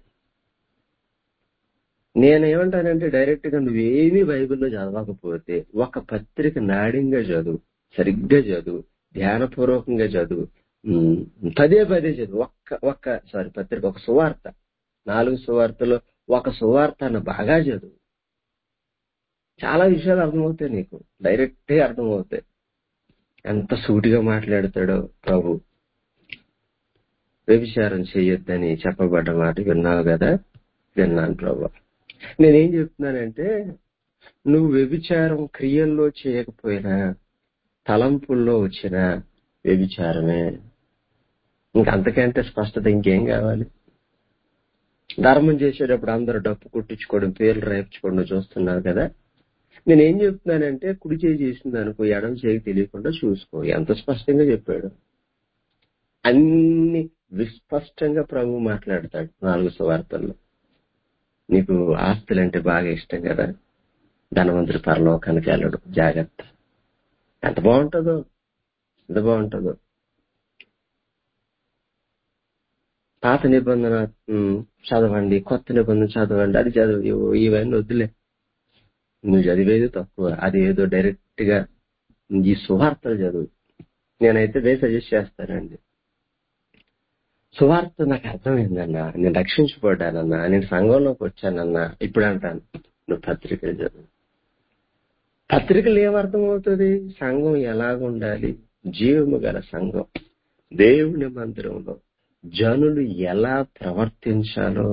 నేనేమంటానంటే డైరెక్ట్ గా నువ్వేమీ బైబిల్లో చదవకపోతే ఒక పత్రిక నాడింగా చదువు సరిగ్గా చదువు ధ్యానపూర్వకంగా చదువు ఉమ్, పదే పదే చదువు ఒక్క ఒక్క సారీ పత్రిక ఒక సువార్త నాలుగు సువార్తలో ఒక సువార్త అన్న బాగా చదువు చాలా విషయాలు అర్థమవుతాయి నీకు డైరెక్ట్ గా అర్థమవుతాయి ఎంత సూటిగా మాట్లాడతాడో ప్రభు వ్యభిచారం చేయొద్దని చెప్పబడ్డ మాట విన్నావు కదా విన్నాను ప్రభు నేనేం చెప్తున్నానంటే నువ్వు వ్యభిచారం క్రియల్లో చేయకపోయినా తలంపుల్లో వచ్చిన వ్యభిచారమే ఇంకంతకంటే స్పష్టత ఇంకేం కావాలి ధర్మం చేసేటప్పుడు అందరూ డప్పు కొట్టించుకోవడం పేర్లు రేపించుకోవడం చూస్తున్నారు కదా నేనేం చెప్తున్నానంటే కుడి చేయి చేసింది అనుకో ఎడమ చేయి తెలియకుండా చూసుకో ఎంత స్పష్టంగా చెప్పాడు అన్ని విస్పష్టంగా ప్రభు మాట్లాడతాడు నాలుగు సువార్తల్లో నీకు ఆస్తులంటే బాగా ఇష్టం కదా ధనవంతుడి పరలోకానికి వెళ్ళడం జాగ్రత్త ఎంత బాగుంటుందో ఎంత బాగుంటుందో పాత నిబంధన ఉమ్, చదవండి కొత్త నిబంధన చదవండి అది చదువు ఇవ్- ఇవన్నీ వద్దులే నువ్వు చదివేది తక్కువ అది ఏదో డైరెక్ట్ గా ఈ సువార్తలు చదువు నేనైతే అదే సజెస్ట్ చేస్తానండి సువార్త నాకు అర్థమైందన్నా నేను రక్షించబడ్డానన్నా నేను సంఘంలోకి వచ్చానన్నా ఇప్పుడు అంటాను నువ్వు పత్రికలు చదువు పత్రికలు ఏమర్థం అవుతుంది సంఘం ఎలాగుండాలి జీవము గల సంఘం దేవుని మందిరంలో జనులు ఎలా ప్రవర్తించాలో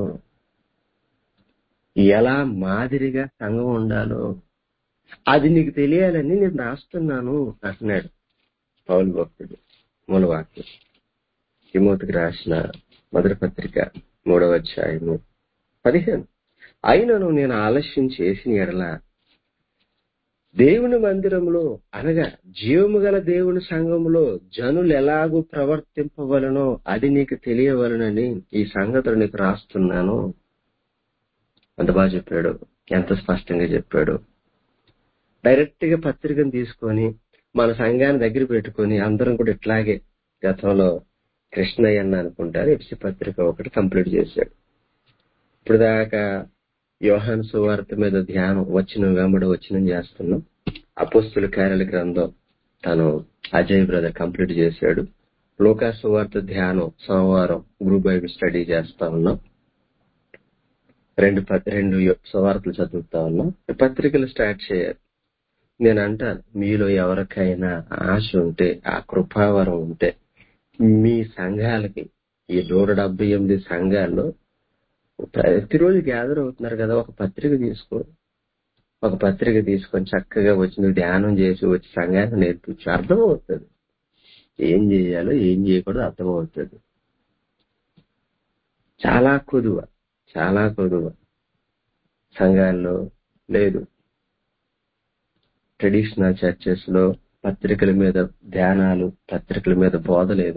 ఎలా మాదిరిగా సంఘం ఉండాలో అది నీకు తెలియాలని నేను రాస్తున్నాను అంటున్నాడు పౌలు భక్తుడు మూలవాక్యం తిమోతికి రాసిన మొదటి పత్రిక మూడవ అధ్యాయము పదిహేను అయినను నేను ఆలస్యం చేసిన ఎడల దేవుని మందిరంలో అనగా జీవము గల దేవుని సంఘములో జనులు ఎలాగూ ప్రవర్తింపవలనో అది నీకు తెలియవలనని ఈ సంగతులు నీకు రాస్తున్నాను అంత బాగా చెప్పాడు ఎంత స్పష్టంగా చెప్పాడు డైరెక్ట్ గా పత్రికను తీసుకొని మన సంఘాన్ని దగ్గర పెట్టుకొని అందరం కూడా ఇట్లాగే గతంలో కృష్ణయ్య అన్న అనుకుంటారు ఎఫ్సి పత్రిక ఒకటి కంప్లీట్ చేశాడు ఇప్పుడు దాకా యోహాన్ సువార్త మీద ధ్యానం వచ్చిన వెంబడి వచ్చిన చేస్తున్నాం అపోస్తుల కార్యాల గ్రంథం తను అజయ్ బ్రదర్ కంప్లీట్ చేశాడు లోకా సువార్త ధ్యానం సోమవారం గ్రూప్ బైబిల్ స్టడీ చేస్తా ఉన్నాం రెండు ప- రెండు యో- సువార్తలు చదువుతా ఉన్నాం పత్రికలు స్టార్ట్ చేయాలి నేను అంటాను మీలో ఎవరికైనా ఆశ ఉంటే ఆ కృపావరం ఉంటే మీ సంఘాలకి ఈ నూట డెబ్బై ఎనిమిది సంఘాల్లో ప్రతిరోజు గ్యాదర్ అవుతున్నారు కదా ఒక పత్రిక తీసుకో ఒక పత్రిక తీసుకొని చక్కగా వచ్చిన ధ్యానం చేసి వచ్చి సంఘాన్ని నేర్పించు అర్థమవుతుంది ఏం చేయాలో ఏం చేయకూడదు అర్థమవుతుంది చాలా కొదువ చాలా కొదువ సంఘాల్లో లేదు ట్రెడిషనల్ చర్చెస్ లో పత్రికల మీద ధ్యానాలు పత్రికల మీద బోధ లేదు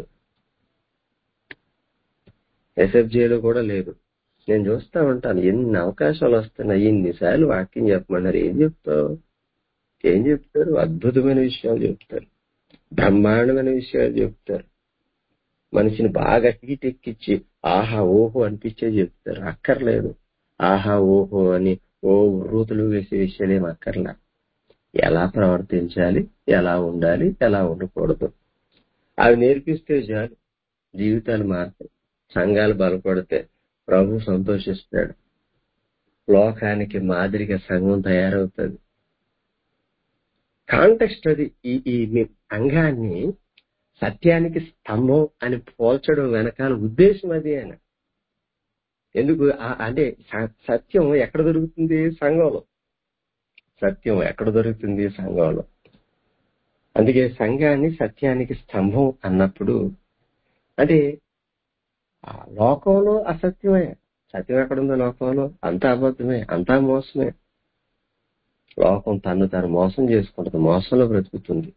ఎస్ఎఫ్జేలో కూడా లేదు నేను చూస్తా ఉంటాను ఎన్ని అవకాశాలు వస్తున్నాయి ఇన్నిసార్లు వాక్యం చెప్పమన్నారు ఏం చెప్తావు ఏం చెప్తారు అద్భుతమైన విషయాలు చెప్తారు బ్రహ్మాండమైన విషయాలు చెప్తారు మనిషిని బాగా హీట్ ఎక్కించి ఆహా ఓహో అనిపించే చెప్తారు అక్కర్లేదు ఆహా ఓహో అని ఓ రూతులు వేసే విషయాలు ఏం అక్కర్లా ఎలా ప్రవర్తించాలి ఎలా ఉండాలి ఎలా ఉండకూడదు అవి నేర్పిస్తే చాలు జీవితాలు మారుతాయి సంఘాలు బలపడితే ప్రభు సంతోషిస్తాడు లోకానికి మాదిరిగా సంఘం తయారవుతుంది కాంటెక్స్ట్ అది ఈ ఈ మీ సంఘాన్ని సత్యానికి స్తంభం అని పోల్చడం వెనకాల ఉద్దేశం అది ఆయన ఎందుకు ఆ- అంటే స- సత్యం ఎక్కడ దొరుకుతుంది సంఘంలో సత్యం ఎక్కడ దొరుకుతుంది సంఘంలో అందుకే సంఘాన్ని సత్యానికి స్తంభం అన్నప్పుడు అంటే ఆ లోకంలో అసత్యమే సత్యం ఎక్కడుందో లోకంలో అంతా అబద్ధమే అంతా మోసమే లోకం తను తను మోసం చేసుకుంటుంది మోసంలో బ్రతుకుతుంది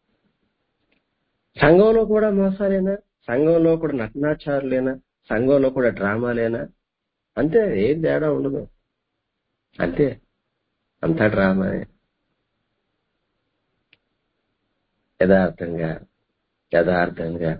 సంఘంలో కూడా మోసాలేనా సంఘంలో కూడా నటనాచారులేనా సంఘంలో కూడా డ్రామాలేనా అంతే ఏం తేడా ఉండదు అంతే అంతా డ్రామానే యథార్థంగా యథార్థంగా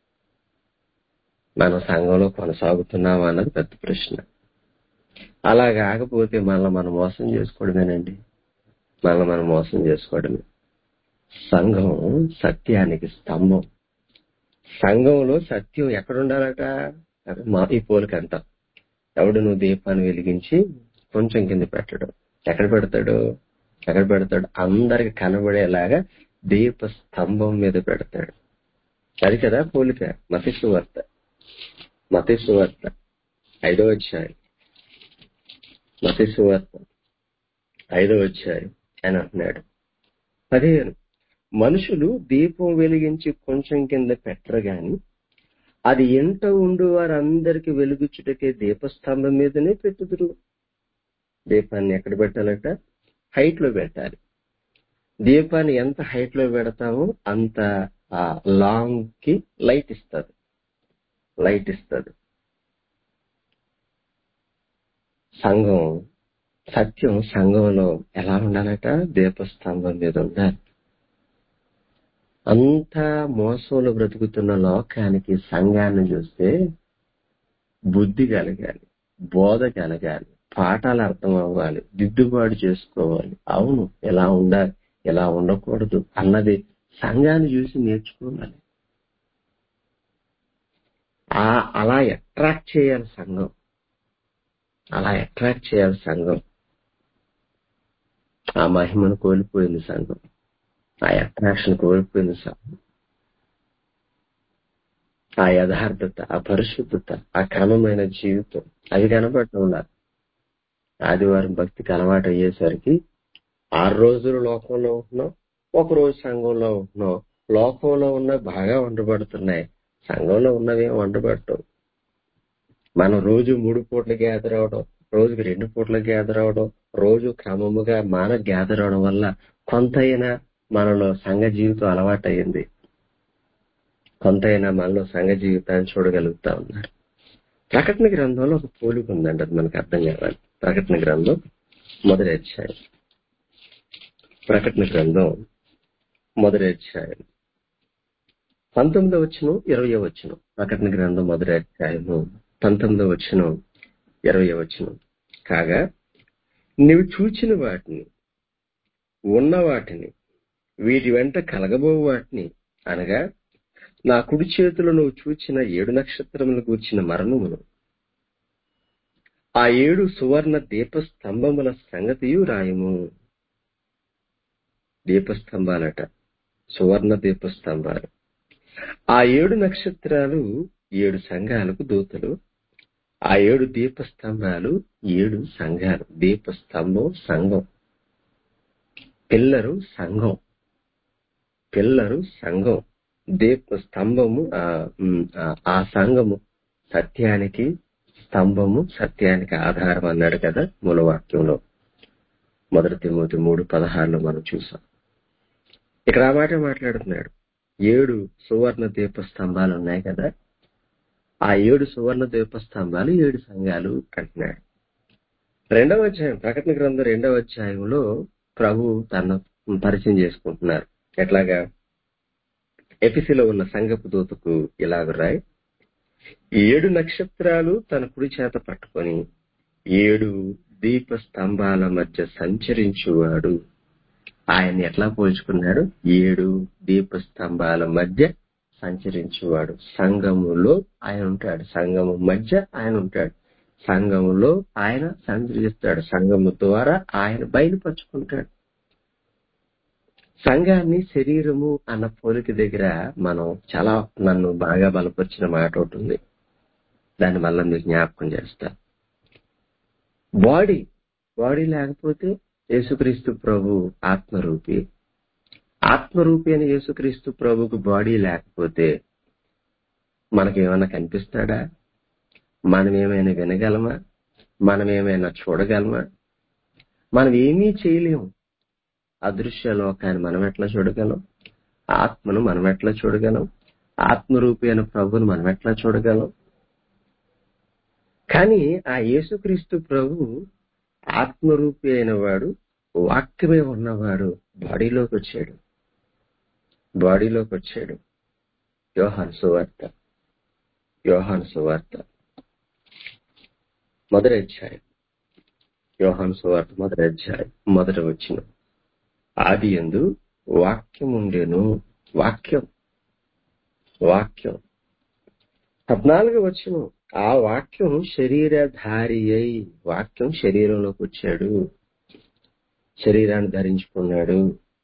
మనం సంఘంలో కొనసాగుతున్నామా అన్నది పెద్ద ప్రశ్న అలా కాకపోతే మనల్ని మనం మోసం చేసుకోవడమేనండి మనల్ని మనం మోసం చేసుకోవడమే సంఘం సత్యానికి స్తంభం సంఘంలో సత్యం ఎక్కడ ఉండాలట అదే మా ఈ పోలిక అంటాం ఎవడు నువ్వు దీపాన్ని వెలిగించి కొంచెం కింద పెట్టడం ఎక్కడ పెడతాడు ఎక్కడ పెడతాడు అందరికి కనబడేలాగా దీప స్తంభం మీద పెడతాడు అది కదా పోలిక మతిసు వార్త మతిసు వార్త ఐదో అధ్యాయం మతిసు వార్త ఐదో అధ్యాయం అని అంటున్నాడు పదిహేను మనుషులు దీపం వెలిగించి కొంచెం కింద పెట్టరు గాని అది ఎంట ఉండు వారందరికి వెలుగుచుటకే దీపస్తంభం మీదనే పెట్టుదురు దీపాన్ని ఎక్కడ పెట్టాలట హైట్ లో పెట్టాలి దీపాన్ని ఎంత హైట్ లో పెడతామో అంత లాంగ్ కి లైట్ ఇస్తుంది లైట్ ఇస్తుంది సంఘం సత్యం సంఘంలో ఎలా ఉండాలట దీపస్తంభం మీద ఉండాలి అంతా మోసంలో బ్రతుకుతున్న లోకానికి సంఘాన్ని చూస్తే బుద్ధి కలగాలి బోధ కలగాలి పాఠాలు అర్థం అవ్వాలి దిద్దుబాటు చేసుకోవాలి అవును ఎలా ఉండాలి ఎలా ఉండకూడదు అన్నది సంఘాన్ని చూసి నేర్చుకోవాలి ఆ అలా అట్రాక్ట్ చేయాలి సంఘం అలా అట్రాక్ట్ చేయాలి సంఘం ఆ మహిమను కోల్పోయింది సంఘం ఆ అట్రాక్షన్ కోల్పోయింది సంఘం ఆ యథార్థత ఆ పరిశుద్ధత ఆ క్రమమైన జీవితం అవి కనబడటం ఉండాలి ఆదివారం భక్తికి అలవాటు అయ్యేసరికి ఆరు రోజులు లోకంలో ఉంటున్నాం ఒక రోజు సంఘంలో ఉంటున్నాం లోకంలో ఉన్న బాగా వండబడుతున్నాయి సంఘంలో ఉన్నవేం వండబడటం మనం రోజు మూడు పూట్ల గ్యాదర్ అవడం రోజుకి రెండు పూట్ల గ్యాదర్ అవడం రోజు క్రమముగా మాన గ్యాదర్ అవడం వల్ల కొంతైనా మనలో సంఘ జీవితం అలవాటు అయింది కొంతైనా మనలో సంఘ జీవితాన్ని చూడగలుగుతా ఉన్నారు ప్రకటన గ్రంథంలో ఒక పోలిక ఉందండి అది మనకు అర్థం కావాలి ప్రకటన గ్రంథం మొదటి అధ్యాయం ప్రకటన గ్రంథం మొదటి అధ్యాయం పంతొమ్మిదో వచ్చును ఇరవై వచ్చును ప్రకటన గ్రంథం మొదటి అధ్యాయము పంతొమ్మిదో వచ్చును ఇరవై వచ్చును కాగా నీవు చూచిన వాటిని ఉన్న వాటిని వీటి వెంట కలగబో వాటిని అనగా నా కుడి చేతిలో నువ్వు చూచిన ఏడు నక్షత్రములు గూర్చిన మరణమును ఆ ఏడు సువర్ణ దీపస్తంభముల సంగతియు రాయము దీపస్తంభాలట సువర్ణ దీపస్తంభాలు ఆ ఏడు నక్షత్రాలు ఏడు సంఘాలకు దూతలు ఆ ఏడు దీపస్తంభాలు ఏడు సంఘాలు దీపస్తంభం సంఘం పిల్లరు సంఘం పిల్లరు సంఘం దీప స్తంభము ఆ, ఉమ్, ఆ- ఆ సంఘము సత్యానికి స్తంభము సత్యానికి ఆధారం అన్నాడు కదా మూలవాక్యంలో మొదటి తిమోతి మూడు పదహారులో మనం చూసాం ఇక్కడ ఆ మాట మాట్లాడుతున్నాడు ఏడు సువర్ణ దీప స్తంభాలు ఉన్నాయి కదా ఆ ఏడు సువర్ణ దీప స్తంభాలు ఏడు సంఘాలు అంటున్నాడు రెండవ అధ్యాయం ప్రకటన గ్రంథం రెండవ అధ్యాయంలో ప్రభు తన పరిచయం చేసుకుంటున్నారు ఎట్లాగా ఎపిసిలో ఉన్న సంగపు దూతకు ఇలాగ రాయి ఏడు నక్షత్రాలు తన కుడి చేత పట్టుకొని ఏడు దీప స్తంభాల మధ్య సంచరించువాడు ఆయన ఎట్లా పోల్చుకున్నాడు ఏడు దీప స్తంభాల మధ్య సంచరించువాడు సంఘములో ఆయన ఉంటాడు సంఘము మధ్య ఆయన ఉంటాడు సంఘములో ఆయన సంచరిస్తాడు సంఘము ద్వారా ఆయన బయలుపరుచుకుంటాడు సంఘాన్ని శరీరము అన్న పోలిక దగ్గర మనం చాలా నన్ను బాగా బలపరిచిన మాట ఒకటి ఉంది దాన్ని మళ్ళీ మీకు జ్ఞాపకం చేస్తా బాడీ బాడీ లేకపోతే యేసుక్రీస్తు ప్రభు ఆత్మరూపి ఆత్మరూపి అని యేసుక్రీస్తు ప్రభుకు బాడీ లేకపోతే మనకేమైనా కనిపిస్తాడా మనం ఏమైనా వినగలమా మనం ఏమైనా చూడగలమా మనం ఏమీ చేయలేము అదృశ్య లోకాన్ని మనం ఎట్లా చూడగలం ఆత్మను మనం ఎట్లా చూడగలం ఆత్మరూపి అయిన ప్రభుని మనం ఎట్లా చూడగలం కానీ ఆ యేసుక్రీస్తు ప్రభు ఆత్మరూపి అయిన వాడు వాక్యమే ఉన్నవాడు బాడీలోకి వచ్చాడు బాడీలోకి వచ్చాడు యోహాన్ సువార్త యోహాన్ సువార్త మొదటి అధ్యాయం యోహాన్ సువార్త మొదటి అధ్యాయం మొదట వచ్చిన ఆది ఎందు వాక్యం ఉండేను వాక్యం వాక్యం పద్నాలుగు వచ్చిన ఆ వాక్యం శరీరధారి అయి వాక్యం శరీరంలోకి వచ్చాడు శరీరాన్ని ధరించుకున్నాడు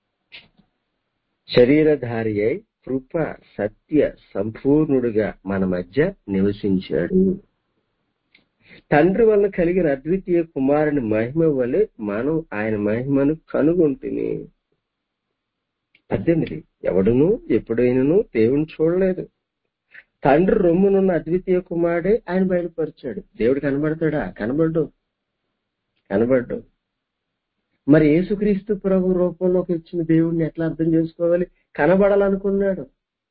శరీరధారి అయి కృప సత్య సంపూర్ణుడుగా మన మధ్య నివసించాడు తండ్రి వల్ల కలిగిన అద్వితీయ కుమారుని మహిమ వలె మనం ఆయన మహిమను కనుగొంటిని పద్దెనిమిది ఎవడును ఎప్పుడైనను దేవుని చూడలేదు తండ్రి రొమ్మునున్న అద్వితీయ కుమారుడే ఆయన బయలుపరిచాడు దేవుడు కనబడతాడా కనబడ్డు కనబడ్డు మరి యేసుక్రీస్తు ప్రభు రూపంలోకి వచ్చిన దేవుడిని ఎట్లా అర్థం చేసుకోవాలి కనబడాలనుకున్నాడు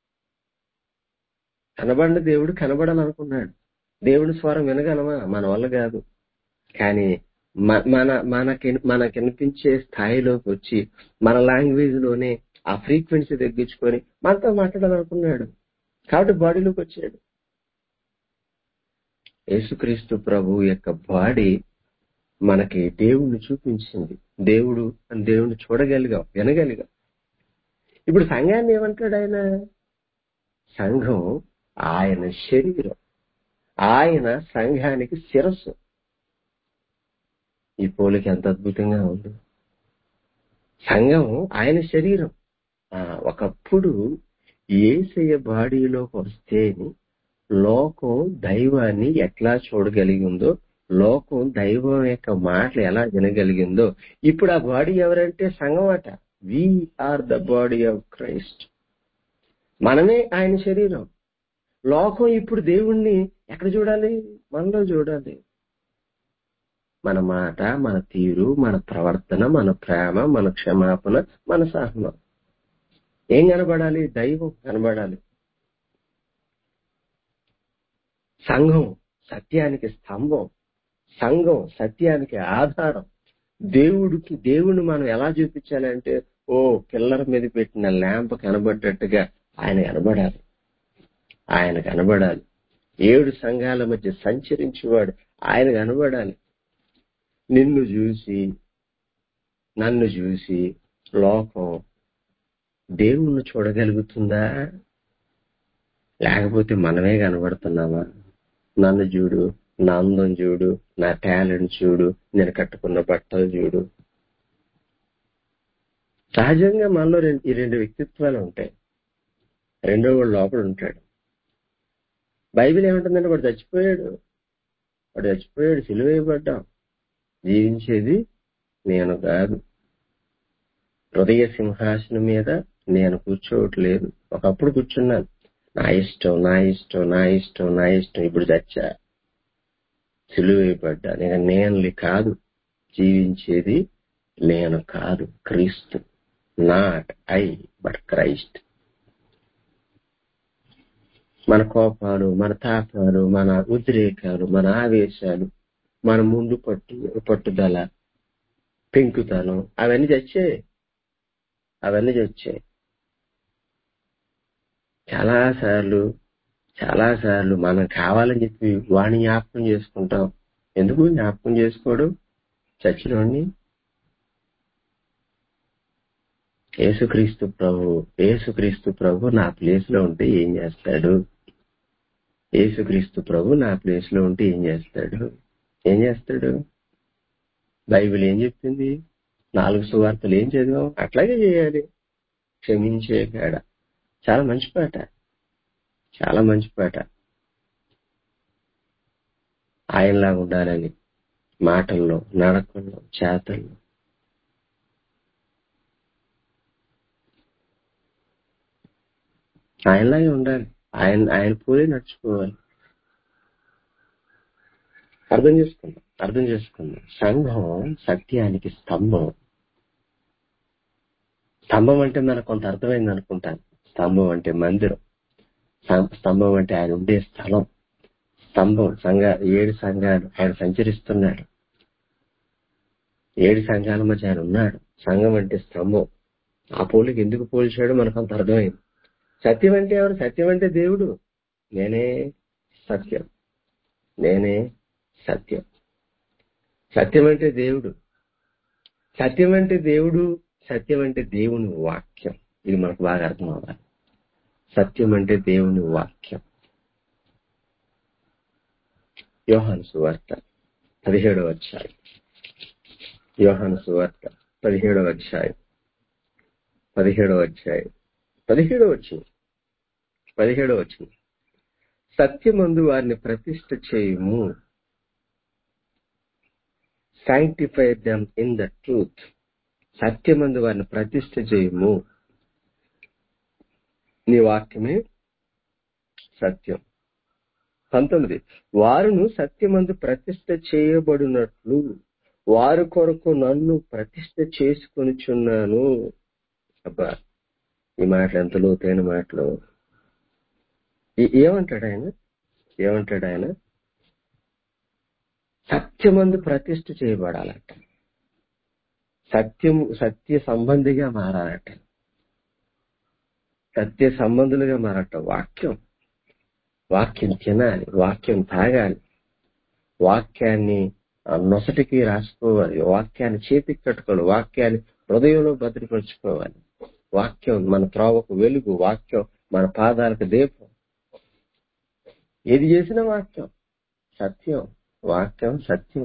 కనబడిన దేవుడు కనబడాలనుకున్నాడు దేవుని స్వరం వినగలమా మన వల్ల కాదు కానీ మ- మన మనకి మనకి వినిపించే స్థాయిలోకి వచ్చి మన లాంగ్వేజ్ లోనే ఆ ఫ్రీక్వెన్సీ తగ్గించుకొని మనతో మాట్లాడాలనుకున్నాడు కాబట్టి బాడీలోకి వచ్చాడు యేసుక్రీస్తు ప్రభు యొక్క బాడీ మనకి దేవుణ్ణి చూపించింది దేవుడు అని దేవుణ్ణి చూడగలిగాం వినగలిగాం ఇప్పుడు సంఘాన్ని ఏమంటాడు ఆయన సంఘం ఆయన శరీరం ఆయన సంఘానికి శిరస్సు ఈ పోలిక ఎంత అద్భుతంగా ఉంది సంఘం ఆయన శరీరం ఆ, ఒకప్పుడు ఏసయ్య బాడీలోకి వస్తేని లోకం దైవాన్ని ఎట్లా చూడగలిగిందో లోకం దైవం యొక్క మాటలు ఎలా వినగలిగిందో ఇప్పుడు ఆ బాడీ ఎవరంటే సంఘం అట we are the body of Christ మనమే ఆయన శరీరం లోకం ఇప్పుడు దేవుణ్ణి ఎక్కడ చూడాలి మనలో చూడాలి మన మాట మన తీరు మన ప్రవర్తన మన ప్రేమ మన క్షమాపణ మన సహనం ఏం కనబడాలి దైవం కనబడాలి సంఘం సత్యానికి స్తంభం సంఘం సత్యానికి ఆధారం దేవుడికి దేవుణ్ణి మనం ఎలా చూపించాలి అంటే ఓ పిల్లర్ మీద పెట్టిన ల్యాంప్ కనబడ్డట్టుగా ఆయన కనబడాలి ఆయన కనబడాలి ఏడు సంఘాల మధ్య సంచరించేవాడు ఆయన కనబడాలి నిన్ను చూసి నన్ను చూసి లోకం దేవుణ్ణి చూడగలుగుతుందా లేకపోతే మనమే కనబడుతున్నామా నన్ను చూడు నా అందం చూడు నా టాలెంట్ చూడు నేను కట్టుకున్న బట్టలు చూడు సహజంగా మనలో రెండు ఈ రెండు వ్యక్తిత్వాలు ఉంటాయి రెండో వాడు లోపల ఉంటాడు బైబిల్ ఏమంటుందంటే వాడు చచ్చిపోయాడు వాడు చచ్చిపోయాడు సిలువేయబడ్డాం జీవించేది నేను కాదు హృదయ సింహాసనం మీద నేను కూర్చోవట్లేదు ఒకప్పుడు కూర్చున్నాను నా ఇష్టం నా ఇష్టం నా ఇష్టం నా ఇష్టం ఇప్పుడు చచ్చా సిలువేయబడ్డా నేను నేను కాదు జీవించేది నేను కాదు క్రీస్తు నాట్ ఐ బట్ క్రైస్ట్ మన కోపాలు మన తాపాలు మన ఉద్రేకాలు మన ఆవేశాలు మన ముందు పట్టు పట్టుదల పెంకుతనం అవన్నీ చచ్చాయి అవన్నీ చచ్చాయి చాలా సార్లు చాలా సార్లు మనం కావాలని చెప్పి వాణ్ణి జ్ఞాపకం చేసుకుంటాం ఎందుకు జ్ఞాపకం చేసుకోవడం చచ్చినోడిని యేసుక్రీస్తు ప్రభు యేసుక్రీస్తు ప్రభు నా ప్లేస్ లో ఉంటే ఏం చేస్తాడు యేసుక్రీస్తు ప్రభు నా ప్లేస్ లో ఉంటే ఏం చేస్తాడు ఏం చేస్తాడు బైబిల్ ఏం చెప్పింది నాలుగు సువార్తలు ఏం చదివాం అట్లాగే చేయాలి క్షమించే కాడ చాలా మంచి పాట చాలా మంచి పాట ఆయనలా ఉండాలని మాటల్లో నడకల్లో చేతల్లో ఆయనలాగే ఉండాలి ఆయన ఆయన పోలే నడుచుకోవాలి అర్థం చేసుకుందాం అర్థం చేసుకుందాం సంఘం సత్యానికి స్తంభం స్తంభం అంటే మనకు కొంత అర్థమైంది అనుకుంటాను స్తంభం అంటే మందిరం స్తం- స్తంభం అంటే ఆయన ఉండే స్థలం స్తంభం సంఘ ఏడు సంఘాలు ఆయన సంచరిస్తున్నాడు ఏడు సంఘాల మధ్య ఆయన ఉన్నాడు సంఘం అంటే స్తంభం ఆ పోలికి ఎందుకు పోల్చాడో మనకు అంత అర్థమైంది సత్యం అంటే ఎవరు సత్యం అంటే దేవుడు నేనే సత్యం నేనే సత్యం సత్యం అంటే దేవుడు సత్యం అంటే దేవుడు సత్యం అంటే దేవుని వాక్యం ఇది మనకు బాగా అర్థం అవ్వాలి సత్యం అంటే దేవుని వాక్యం యోహాను సువార్త పదిహేడవ అధ్యాయం యోహాను సువార్త పదిహేడవ అధ్యాయం పదిహేడవ అధ్యాయం పదిహేడవ వచ్చింది పదిహేడవ వచ్చింది సత్యమందు వారిని ప్రతిష్ఠ చేయుము sanctify them in the truth సత్యమందు వారిని ప్రతిష్ఠ చేయుము నీ వాక్యమే సత్యం పంతొమ్మిది వారును సత్యమందు ప్రతిష్ఠ చేయబడినట్లు వారి కొరకు నన్ను ప్రతిష్ఠ చేసుకొనిచున్నాను అబ్బా ఈ మాటలు ఎంత లోతైన మాటలు ఏ- ఏమంటాడు ఆయన ఏమంటాడు ఆయన సత్యమందు ప్రతిష్ఠ చేయబడాలట సత్యము సత్య సంబంధిగా మారాలట సత్య సంబంధులుగా మారట వాక్యం వాక్యం తినాలి వాక్యం తాగాలి వాక్యాన్ని ఆ, నొసటికి రాసుకోవాలి వాక్యాన్ని చేతికి కట్టుకోవాలి వాక్యాన్ని హృదయంలో భద్రపరచుకోవాలి వాక్యం మన త్రోవకు వెలుగు వాక్యం మన పాదాలకు దీపం ఏది చేసిన వాక్యం సత్యం వాక్యం సత్యం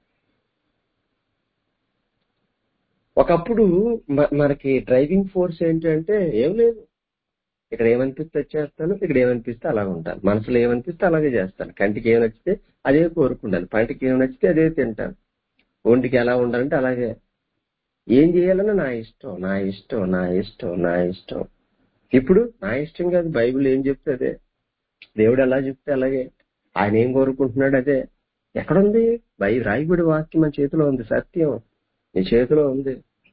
ఒకప్పుడు మ- మనకి డ్రైవింగ్ ఫోర్స్ ఏంటంటే ఏం లేదు ఇక్కడ ఏమనిపిస్తే వచ్చేస్తాను ఇక్కడ ఏమనిపిస్తే అలా ఉంటాను మనసులో ఏమనిపిస్తే అలాగే చేస్తాను కంటికి ఏం నచ్చితే అదే కోరుకుంటాను పంటికి ఏం నచ్చితే అదే తింటాను ఒంటికి ఎలా ఉండాలంటే అలాగే ఏం చేయాలన్నా నా ఇష్టం నా ఇష్టం నా ఇష్టం నా ఇష్టం ఇప్పుడు నా ఇష్టం కాదు బైబిల్ ఏం చెప్తే అదే దేవుడు ఎలా చెప్తే అలాగే ఆయన ఏం కోరుకుంటున్నాడు అదే ఎక్కడుంది బై రాయబడి వాక్యం మన చేతిలో ఉంది సత్యం నీ చేతిలో ఉంది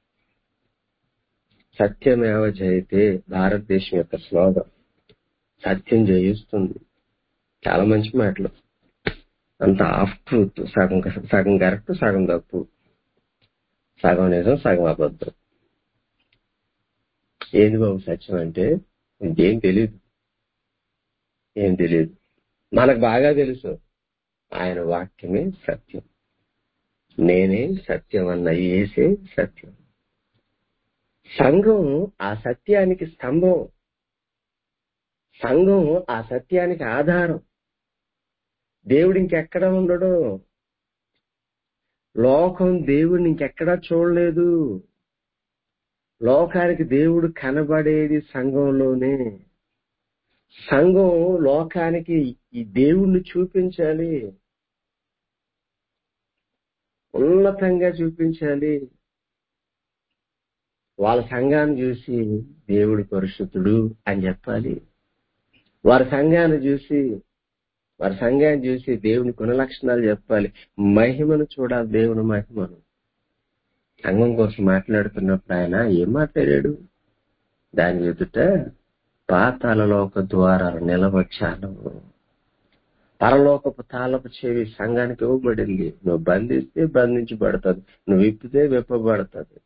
సత్యమేవ జయితే భారతదేశం యొక్క స్లోగం సత్యం జయిస్తుంది చాలా మంచి మాటలు అంత ఆఫ్ ట్రూత్ సగం సగం కరెక్ట్ సగం తప్పు సగం నిజం సగం అబద్ధం ఏంది బాబు సత్యం అంటే ఇంకేం తెలియదు ఏం తెలియదు మనకు బాగా తెలుసు ఆయన వాక్యమే సత్యం నేనే సత్యం అన్న ఏసే సత్యం సంఘం ఆ సత్యానికి స్తంభం సంఘం ఆ సత్యానికి ఆధారం దేవుడు ఇంకెక్కడ ఉండడు లోకం దేవుడిని ఇంకెక్కడా చూడలేదు లోకానికి దేవుడు కనబడేది సంఘంలోనే సంఘం లోకానికి ఈ దేవుణ్ణి చూపించాలి ఉన్నతంగా చూపించాలి వాళ్ళ సంఘాన్ని చూసి దేవుడు పరిశుద్ధుడు అని చెప్పాలి వారి సంఘాన్ని చూసి వారి సంఘాన్ని చూసి దేవుని కొన్ని లక్షణాలు చెప్పాలి మహిమను చూడాలి దేవుని మహిమను సంఘం కోసం మాట్లాడుతున్నప్పుడు ఆయన ఏం మాట్లాడాడు దాని ఎదుట పాతాలలోక ద్వారాలు నిలవచ్చాను పరలోకపు తాళపు చెవి సంఘానికి ఇవ్వబడింది నువ్వు బంధిస్తే బంధించబడుతుంది నువ్వు విప్పితే విప్పబడుతుంది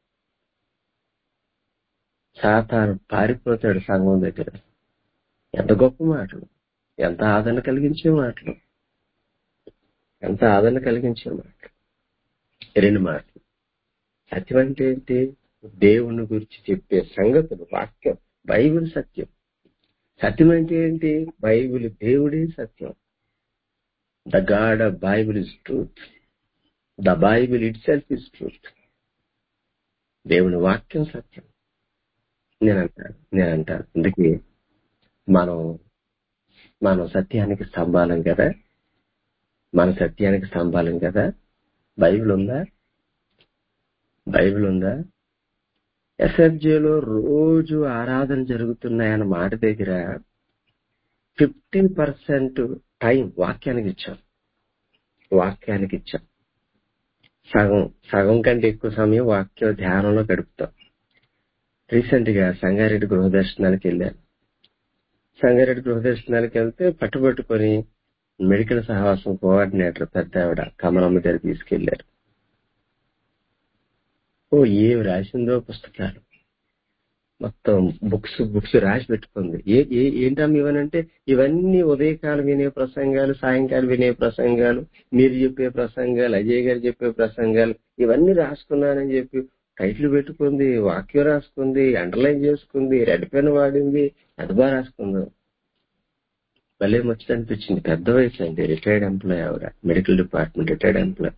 సాతాను పారిపోతాడు సంఘం దగ్గర ఎంత గొప్ప మాటలు ఎంత ఆదరణ కలిగించే మాటలు ఎంత ఆదరణ కలిగించే మాటలు రెండు మాటలు సత్యం అంటే ఏంటి దేవుని గురించి చెప్పే సంగతులు వాక్యం బైబిల్ సత్యం సత్యం అంటే ఏంటి బైబిల్ దేవుడే సత్యం the God of Bible is truth the Bible itself is truth దేవుని వాక్యం సత్యం నేను అంటాను నేను అంటాను అందుకే మనం మనం సత్యానికి స్తంభాలం కదా మన సత్యానికి స్తంభాలం కదా బైబిల్ ఉందా బైబిల్ ఉందా ఎస్ఎఫ్జేలో రోజు ఆరాధన జరుగుతున్నాయన్న మాట దగ్గర ఫిఫ్టీ పర్సెంట్ టైం వాక్యానికి ఇచ్చాం వాక్యానికి ఇచ్చాం సగం సగం కంటే ఎక్కువ సమయం వాక్య ధ్యానంలో గడుపుతాం రీసెంట్ గా సంగారెడ్డి గృహదర్శనానికి వెళ్ళాను సంగారెడ్డి గృహదర్శనానికి వెళ్తే పట్టుబట్టుకొని మెడికల్ సహవాసం కోఆర్డినేటర్ పెద్ద ఆవిడ కమలమ్మ గారు తీసుకెళ్లారు ఓ ఏం రాసిందో పుస్తకాలు మొత్తం బుక్స్ బుక్స్ రాసి పెట్టుకుంది ఏ ఏ ఏంటమ్మా ఇవనంటే ఇవన్నీ ఉదయకాలం వినే ప్రసంగాలు సాయంకాలం వినే ప్రసంగాలు మీరు చెప్పే ప్రసంగాలు అజయ్ గారు చెప్పే ప్రసంగాలు ఇవన్నీ రాసుకున్నానని చెప్పి టైటిల్ పెట్టుకుంది వాక్యం రాసుకుంది అండర్లైన్ చేసుకుంది రెడ్ పెన్ వాడింది అది బాగా రాసుకుంది భలే ముచ్చట అనిపించింది పెద్ద వయసు అండి రిటైర్డ్ ఎంప్లాయ్ ఆవిడ మెడికల్ డిపార్ట్మెంట్ రిటైర్డ్ ఎంప్లాయ్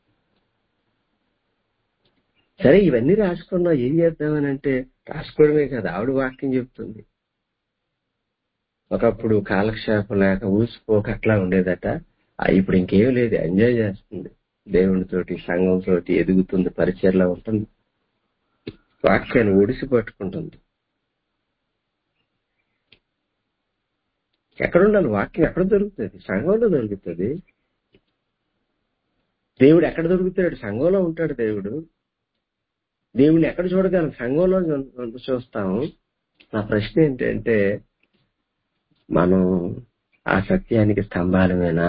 సరే ఇవన్నీ రాసుకున్నావు ఏం చేద్దామని అంటే రాసుకోవడమే కదా ఆవిడ వాక్యం చెప్తుంది ఒకప్పుడు కాలక్షేపం లేక ఊసిపోక అట్లా ఉండేదట ఆ ఇప్పుడు ఇంకేం లేదు ఎంజాయ్ చేస్తుంది దేవునితోటి సంఘంతోటి ఎదుగుతుంది పరిచయలో ఉంటుంది వాక్యాన్ని ఒడిసి పట్టుకుంటుంది ఎక్కడ ఉండాలి వాక్యం ఎక్కడ దొరుకుతుంది సంఘంలో దొరుకుతుంది దేవుడు ఎక్కడ దొరుకుతాడు సంఘంలో ఉంటాడు దేవుడు దేవుడిని ఎక్కడ చూడగలం సంఘంలో చూ- చూస్తాము నా ప్రశ్న ఏంటంటే మనం ఆ సత్యానికి స్తంభాలమేనా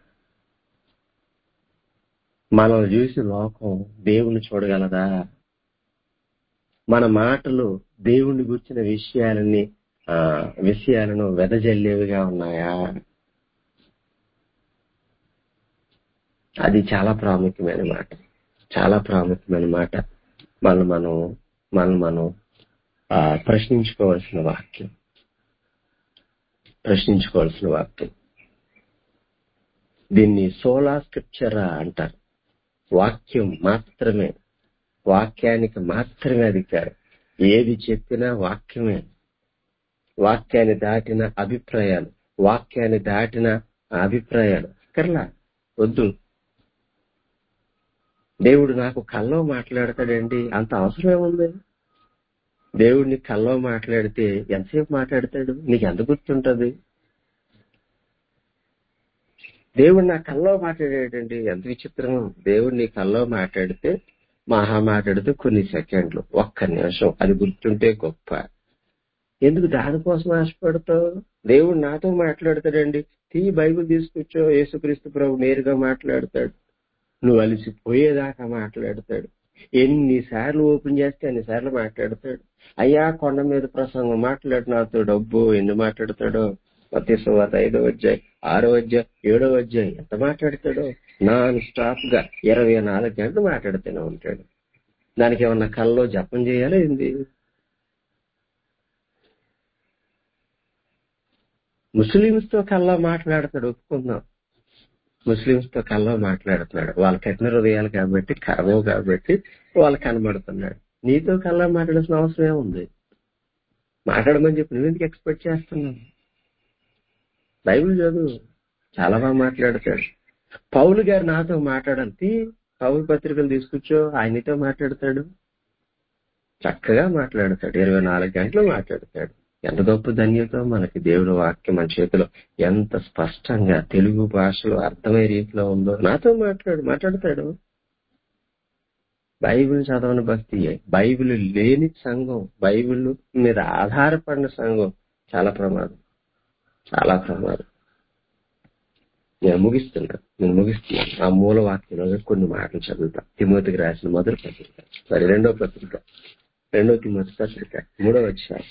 మనం చూసి లోకం దేవుని చూడగలదా మన మాటలు దేవుణ్ణి గుర్చిన విషయాలని ఆ విషయాలను వెదజల్లేవిగా ఉన్నాయా అది చాలా ప్రాముఖ్యమైన మాట చాలా ప్రాముఖ్యమైన మాట మనం మనం మనం మనం ఆ, ప్రశ్నించుకోవాల్సిన వాక్యం ప్రశ్నించుకోవాల్సిన వాక్యం దీన్ని సోలా స్క్రిప్చరా అంటారు వాక్యం మాత్రమే వాక్యానికి మాత్రమే అధికారం ఏది చెప్పినా వాక్యమే వాక్యాన్ని దాటిన అభిప్రాయాలు వాక్యాన్ని దాటిన అభిప్రాయాలు కర్లా వద్దు దేవుడు నాకు కల్లో మాట్లాడతాడండి అంత అవసరం ఏముంది దేవుడిని కల్లో మాట్లాడితే ఎంతసేపు మాట్లాడతాడు నీకు ఎంత గుర్తుంటది దేవుడు నా కల్లో మాట్లాడేటండి ఎంత విచిత్రం దేవుడు నీ కల్లో మాట్లాడితే మహా మాట్లాడితే కొన్ని సెకండ్లు ఒక్క నిమిషం అది గుర్తుంటే గొప్ప ఎందుకు దానికోసం ఆశపడతావు దేవుడు నాతో మాట్లాడతాడండి తీ బైబిల్ తీసుకొచ్చో యేసుక్రీస్తు ప్రభు నేరుగా మాట్లాడతాడు నువ్వు అలిసిపోయేదాకా మాట్లాడతాడు ఎన్నిసార్లు ఓపెన్ చేస్తే అన్నిసార్లు మాట్లాడతాడు అయ్యా కొండ మీద ప్రసంగం మాట్లాడు నాతో డబ్బు ఎన్ని మాట్లాడతాడో మత్స్యవాత ఐదో అధ్యాయం ఆరో అధ్యాయం ఏడో అధ్యాయం ఎంత మాట్లాడతాడో నాన్ స్టాప్ గా ఇరవై నాలుగు గంటలు మాట్లాడుతూనే ఉంటాడు దానికి ఏమన్నా కల్లో జపం చేయాలా ఏంది ముస్లింస్ తో కల్లా మాట్లాడతాడు ఒప్పుకుందాం ముస్లింస్ తో కల్లా మాట్లాడుతున్నాడు వాళ్ళ కఠిన హృదయాలు కాబట్టి కరవవు కాబట్టి వాళ్ళు కనబడుతున్నాడు నీతో కల్లా మాట్లాడాల్సిన అవసరం ఏముంది మాట్లాడమని చెప్పి నువ్వు ఎందుకు ఎక్స్పెక్ట్ చేస్తున్నావు బైబిల్ చదువు చాలా బాగా మాట్లాడతాడు పౌలు గారు నాతో మాట్లాడాలి తీ పౌలు పత్రికలు తీసుకొచ్చో ఆయనతో మాట్లాడతాడు చక్కగా మాట్లాడతాడు ఇరవై నాలుగు గంటలు మాట్లాడతాడు ఎంత గొప్ప ధన్యత మనకి దేవుడు వాక్యం మన చేతిలో ఎంత స్పష్టంగా తెలుగు భాషలో అర్థమయ్యే రీతిలో ఉందో నాతో మాట్లాడు మాట్లాడతాడు బైబిల్ చదవని భక్తి బైబిల్ లేని సంఘం బైబిల్ మీద ఆధారపడిన సంఘం చాలా ప్రమాదం చాలా ప్రమాదం నేను ముగిస్తున్నా నేను ముగిస్తున్నాను ఆ మూల వాక్యంలో కొన్ని మాటలు చదువుతా తిమోతికి రాసిన మొదటి పత్రిక సారీ రెండో పత్రిక రెండో తిమోతి పత్రిక మూడో వచ్చారు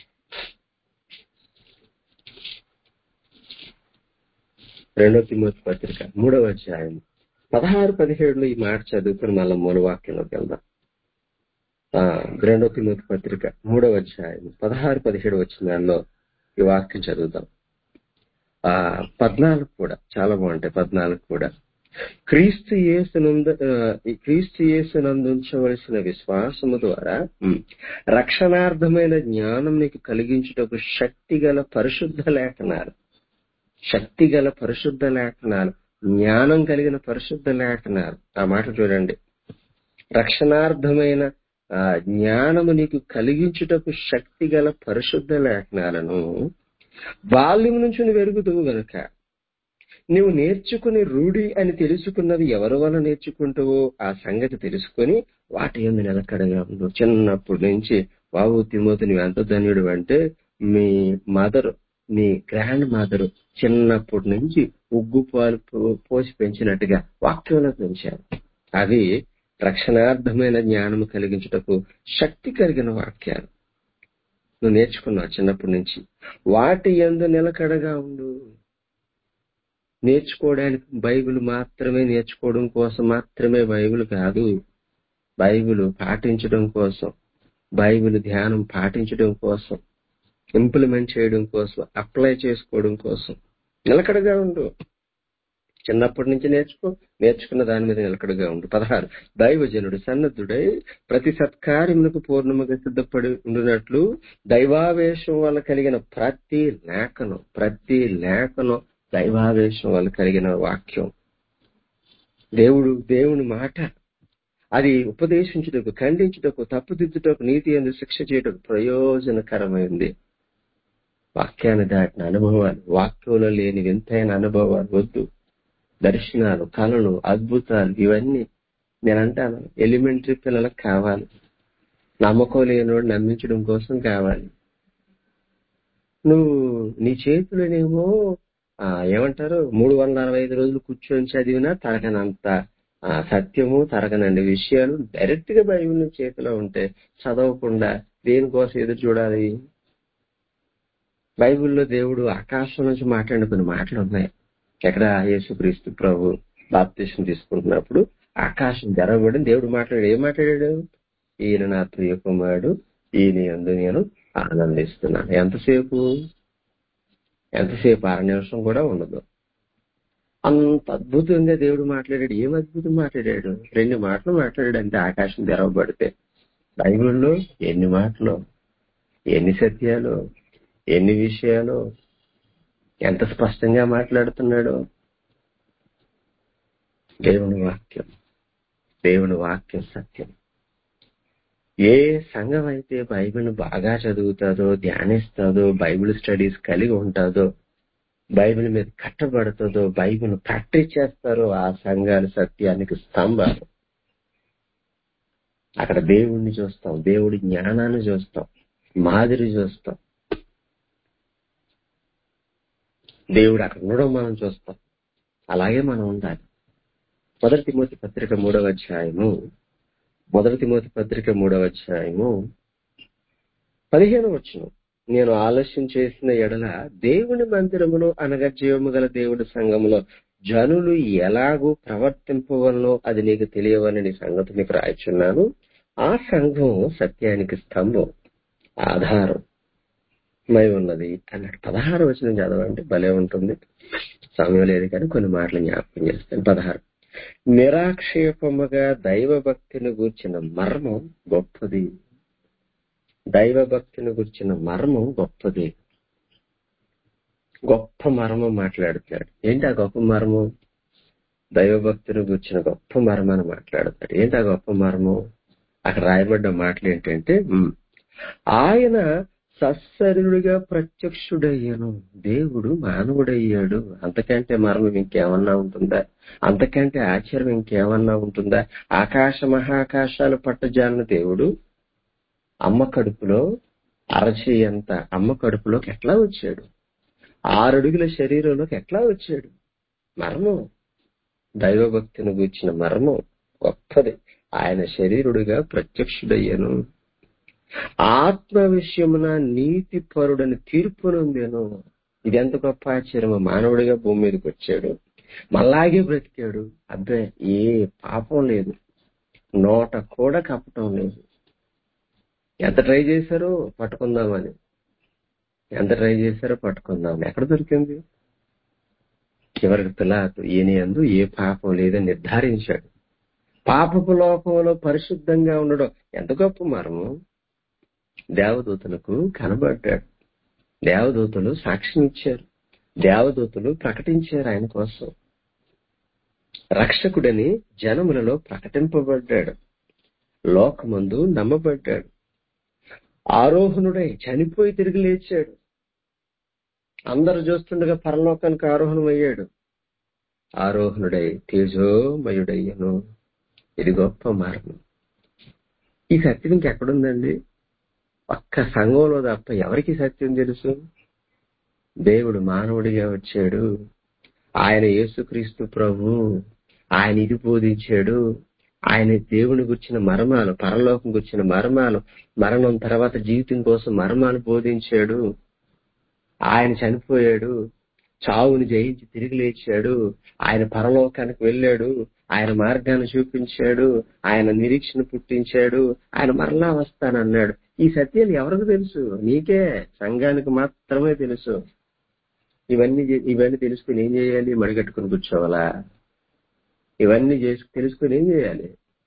రెండో తిమోతి పత్రిక మూడవ అధ్యాయం పదహారు పదిహేడులో ఈ మాట చదువుకుని మళ్ళీ మూల వాక్యంలోకి వెళ్దాం ఆ రెండో తిమోతి పత్రిక మూడవ అధ్యాయం పదహారు పదిహేడు వచ్చిన దానిలో ఈ వాక్యం చదువుదాం ఆ పద్నాలుగు కూడా చాలా బాగుంటాయి పద్నాలుగు కూడా క్రీస్తు యేసునందు ఆ, ఈ క్రీస్తు యేసునందు ఉంచవలసిన విశ్వాసము ద్వారా ఉమ్, రక్షణార్థమైన జ్ఞానం నీకు కలిగించుటకు శక్తి గల పరిశుద్ధ లేఖనాలు శక్తి గల పరిశుద్ధ లేఖనాలు జ్ఞానం కలిగిన పరిశుద్ధ లేఖనాలు ఆ మాట చూడండి రక్షణార్థమైన ఆ జ్ఞానము నీకు కలిగించుటకు శక్తి గల పరిశుద్ధ లేఖనాలను బాల్యం నుంచి నువ్వు ఎరుగుదువు గనుక నువ్వు నేర్చుకుని రూఢి అని తెలుసుకున్నది ఎవరి వల్ల నేర్చుకుంటావో ఆ సంగతి తెలుసుకొని వాటి ఎందు నిలకడగా ఉండు చిన్నప్పటి నుంచి బాబు తిమోతి నువ్వు ఎంత ధన్యుడు అంటే మీ మదర్ మీ గ్రాండ్ మదర్ చిన్నప్పటి నుంచి ఉగ్గు పాలు పో- పోసి పెంచినట్టుగా వాక్యంలో పెంచారు అవి రక్షణార్థమైన జ్ఞానము కలిగించుటకు శక్తి కలిగిన వాక్యాలు నువ్వు నేర్చుకున్నావు చిన్నప్పటి నుంచి వాటి ఎందు నిలకడగా ఉండు నేర్చుకోవడానికి బైబిల్ మాత్రమే నేర్చుకోవడం కోసం మాత్రమే బైబిల్ కాదు బైబిల్ పాటించడం కోసం బైబిల్ ధ్యానం పాటించడం కోసం ఇంప్లిమెంట్ చేయడం కోసం అప్లై చేసుకోవడం కోసం నిలకడగా ఉండు చిన్నప్పటి నుంచి నేర్చుకో నేర్చుకున్న దాని మీద నిలకడగా ఉండు పదహారు దైవజనుడు సన్నద్ధుడై ప్రతి సత్కార్యములకు పూర్ణముగా సిద్ధపడి ఉండినట్లు దైవావేశం వల్ల కలిగిన ప్రతి లేఖనం ప్రతి లేఖనం దైవావేశం వల్ల కలిగిన వాక్యం దేవుడు దేవుని మాట అది ఉపదేశించుటకు ఖండించుటకు తప్పుదిద్దుటకు నీతి ఎందు శిక్ష చేయటకు ప్రయోజనకరమైంది వాక్యాన్ని దాటిన అనుభవాలు వాక్యంలో లేని వింతైన అనుభవాలు వద్దు దర్శనాలు కళలు అద్భుతాలు ఇవన్నీ నేను అంటాను ఎలిమెంటరీ పిల్లలకు కావాలి నమ్మకం లేనివాడు నమ్మించడం కోసం కావాలి నువ్వు నీ చేతులనేమో ఆ, ఏమంటారు మూడు వందల అరవై ఐదు రోజులు కూర్చొని చదివినా తరగనంత ఆ, సత్యము తరగనండి విషయాలు డైరెక్ట్ గా బైబిల్ నీ చేతిలో ఉంటే చదవకుండా దేనికోసం ఎదురు చూడాలి బైబిల్లో దేవుడు ఆకాశం నుంచి మాట్లాడిన కొన్ని మాటలు ఉన్నాయి ఎక్కడ యేసుక్రీస్తు ప్రభు బాప్తిష్టం తీసుకుంటున్నప్పుడు ఆకాశం జరగబడి దేవుడు మాట్లాడాడు ఏం మాట్లాడాడు ఈయన నా ప్రియ కుమారుడు ఈయన ఎందు నేను ఆనందిస్తున్నాను ఎంతసేపు ఎంతసేపు అర నిమిషం కూడా ఉండదు అంత అద్భుతంగా దేవుడు మాట్లాడాడు ఏం అద్భుతం మాట్లాడాడు రెండు మాటలు మాట్లాడాడు అంతే ఆకాశం తెరవబడితే బైబిల్లో ఎన్ని మాటలు ఎన్ని సత్యాలు ఎన్ని విషయాలు ఎంత స్పష్టంగా మాట్లాడుతున్నాడు దేవుని వాక్యం దేవుని వాక్యం సత్యం ఏ సంఘం అయితే బైబిల్ బాగా చదువుతాదో ధ్యానిస్తుందో బైబిల్ స్టడీస్ కలిగి ఉంటుందో బైబిల్ మీద కట్టబడుతుందో బైబిల్ ప్రాక్టీస్ చేస్తారో ఆ సంఘాలు సత్యానికి స్తంభాలు అక్కడ దేవుణ్ణి చూస్తాం దేవుడి జ్ఞానాన్ని చూస్తాం మాదిరి చూస్తాం దేవుడు అక్కడ ఉండడం మనం చూస్తాం అలాగే మనం ఉండాలి మొదటి తిమోతి పత్రిక మూడవ అధ్యాయము మొదటి తిమోతి పత్రిక మూడవ అధ్యాయము పదిహేను వచ్చును నేను ఆలస్యం చేసిన ఎడల దేవుని మందిరములో అనగా జీవము గల దేవుడి సంఘములో జనులు ఎలాగూ ప్రవర్తింపవలనో అది నీకు తెలియవని సంగతి నీకు రాయిచున్నాను ఆ సంఘం సత్యానికి స్తంభం ఆధారం మై ఉన్నది అన్నాడు పదహారు వచ్చిన చదవండి భలే ఉంటుంది సమయం లేదు కానీ కొన్ని మాటలు జ్ఞాపకం చేస్తాను పదహారు నిరాక్షేపముగా దైవ భక్తిని గూర్చిన మర్మం గొప్పది దైవ భక్తిని గుర్చిన మర్మం గొప్పది గొప్ప మర్మం మాట్లాడుతాడు ఏంటి ఆ గొప్ప మర్మం దైవ భక్తిని గుర్చిన గొప్ప మర్మాన్ని మాట్లాడతాడు ఏంటి ఆ గొప్ప మర్మం అక్కడ రాయబడ్డ మాటలు ఏంటంటే ఉమ్, ఆయన సశరీరుడిగా ప్రత్యక్షుడయ్యాను దేవుడు మానవుడయ్యాడు అంతకంటే మర్మం ఇంకేమన్నా ఉంటుందా అంతకంటే ఆశ్చర్యం ఇంకేమన్నా ఉంటుందా ఆకాశ మహాకాశాలు పట్టజాలిన దేవుడు అమ్మ కడుపులో అరచి అంత అమ్మ కడుపులోకి ఎట్లా వచ్చాడు ఆరడుగుల శరీరంలోకి ఎట్లా వచ్చాడు మర్మం దైవభక్తిని గూర్చిన మర్మం గొప్పది ఆయన శరీరుడిగా ప్రత్యక్షుడయ్యను ఆత్మ విషయమున నీతి పరుడని తీర్పునుందేను ఇది ఎంత గొప్ప ఆశ్చర్యము మానవుడిగా భూమి మీదకి వచ్చాడు మళ్ళాగే బ్రతికాడు అబ్బాయి ఏ పాపం లేదు నోట కూడా కప్పటం లేదు ఎంత ట్రై చేశారో పట్టుకుందామని ఎంత ట్రై చేశారో పట్టుకుందామని ఎక్కడ దొరికింది చివరికి పిలాతు ఈయన యందు ఏ పాపం లేదని నిర్ధారించాడు పాపపు లోకంలో పరిశుద్ధంగా ఉండడం ఎంత గొప్ప మరము దేవదూతలకు కనబడ్డాడు దేవదూతలు సాక్ష్యం ఇచ్చారు దేవదూతలు ప్రకటించారు ఆయన కోసం రక్షకుడని జనములలో ప్రకటింపబడ్డాడు లోకమందు నమ్మబడ్డాడు ఆరోహణుడై చనిపోయి తిరిగి లేచాడు అందరు చూస్తుండగా పరలోకానికి ఆరోహణం అయ్యాడు ఆరోహణుడై తేజోమయుడయ్యను ఇది గొప్ప మార్గం ఈ సత్యం ఇంకెక్కడుందండి ఒక్క సంఘంలో తప్ప ఎవరికి సత్యం తెలుసు దేవుడు మానవుడిగా వచ్చాడు ఆయన యేసుక్రీస్తు ప్రభు ఆయన ఇది బోధించాడు ఆయన దేవుని గుర్చిన మర్మాలు పరలోకం గుర్చిన మర్మాలు మరణం తర్వాత జీవితం కోసం మర్మాలు బోధించాడు ఆయన చనిపోయాడు చావుని జయించి తిరిగి లేచాడు ఆయన పరలోకానికి వెళ్ళాడు ఆయన మార్గాన్ని చూపించాడు ఆయన నిరీక్షణ పుట్టించాడు ఆయన మరలా వస్తానన్నాడు ఈ సత్యాలు ఎవరికి తెలుసు నీకే సంఘానికి మాత్రమే తెలుసు ఇవన్నీ చే- ఇవన్నీ తెలుసుకుని ఏం చేయాలి మడిగట్టుకుని కూర్చోవాలా ఇవన్నీ చేసు తెలుసుకుని ఏం చేయాలి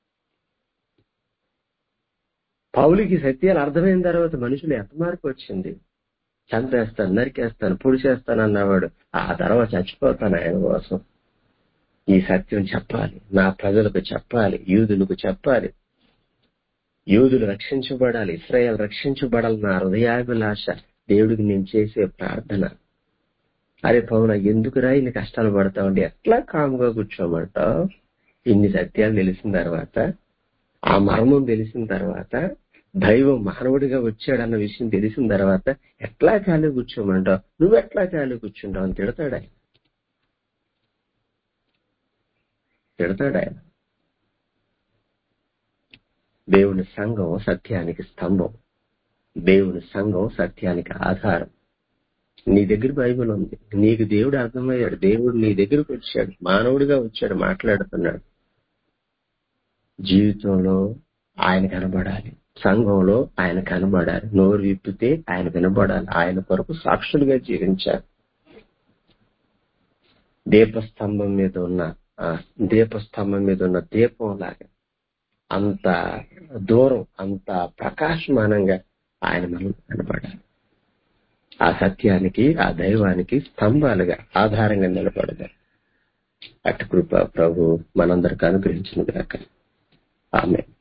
పౌలికి సత్యాలు అర్థమైన తర్వాత మనుషులు ఎంత మార్పు వచ్చింది చంపేస్తాను నరికేస్తాను పొడిచేస్తాను అన్నవాడు ఆ తర్వాత చచ్చిపోతాను ఆయన కోసం ఈ సత్యం చెప్పాలి నా ప్రజలకు చెప్పాలి యూదులకు చెప్పాలి యూదులు రక్షించబడాలి ఇస్రాయేల్ రక్షించబడాలి నా హృదయాభిలాష దేవుడికి నేను చేసే ప్రార్థన అరే పౌన ఎందుకురా ఇన్ని కష్టాలు పడతామండి ఎట్లా కాముగా కూర్చోమంటావు ఇన్ని సత్యాలు తెలిసిన తర్వాత ఆ మర్మం తెలిసిన తర్వాత దైవం మానవుడిగా వచ్చాడన్న విషయం తెలిసిన తర్వాత ఎట్లా ఖాళీ కూర్చోమంటావు నువ్వెట్లా ఖాళీ కూర్చుంటావు అని తిడతాడు ఆయన తిడతాడు ఆయన దేవుని సంఘం సత్యానికి స్తంభం దేవుని సంఘం సత్యానికి ఆధారం నీ దగ్గర బైబిల్ ఉంది నీకు దేవుడు అర్థమయ్యాడు దేవుడు నీ దగ్గరకు వచ్చాడు మానవుడిగా వచ్చాడు మాట్లాడుతున్నాడు జీవితంలో ఆయన కనబడాలి సంఘంలో ఆయన కనబడాలి నోరు విప్పితే ఆయన వినబడాలి ఆయన కొరకు సాక్షులుగా జీవించాలి దీపస్తంభం మీద ఉన్న ఆ దీపస్తంభం మీద ఉన్న దీపం లాగా అంత దూరం అంత ప్రకాశమానంగా ఆయన మనం కనబడాలి ఆ సత్యానికి ఆ దైవానికి స్తంభాలుగా ఆధారంగా నిలబడదాం అటు కృప ప్రభు మనందరికి అనుగ్రహించిన గాక ఆమె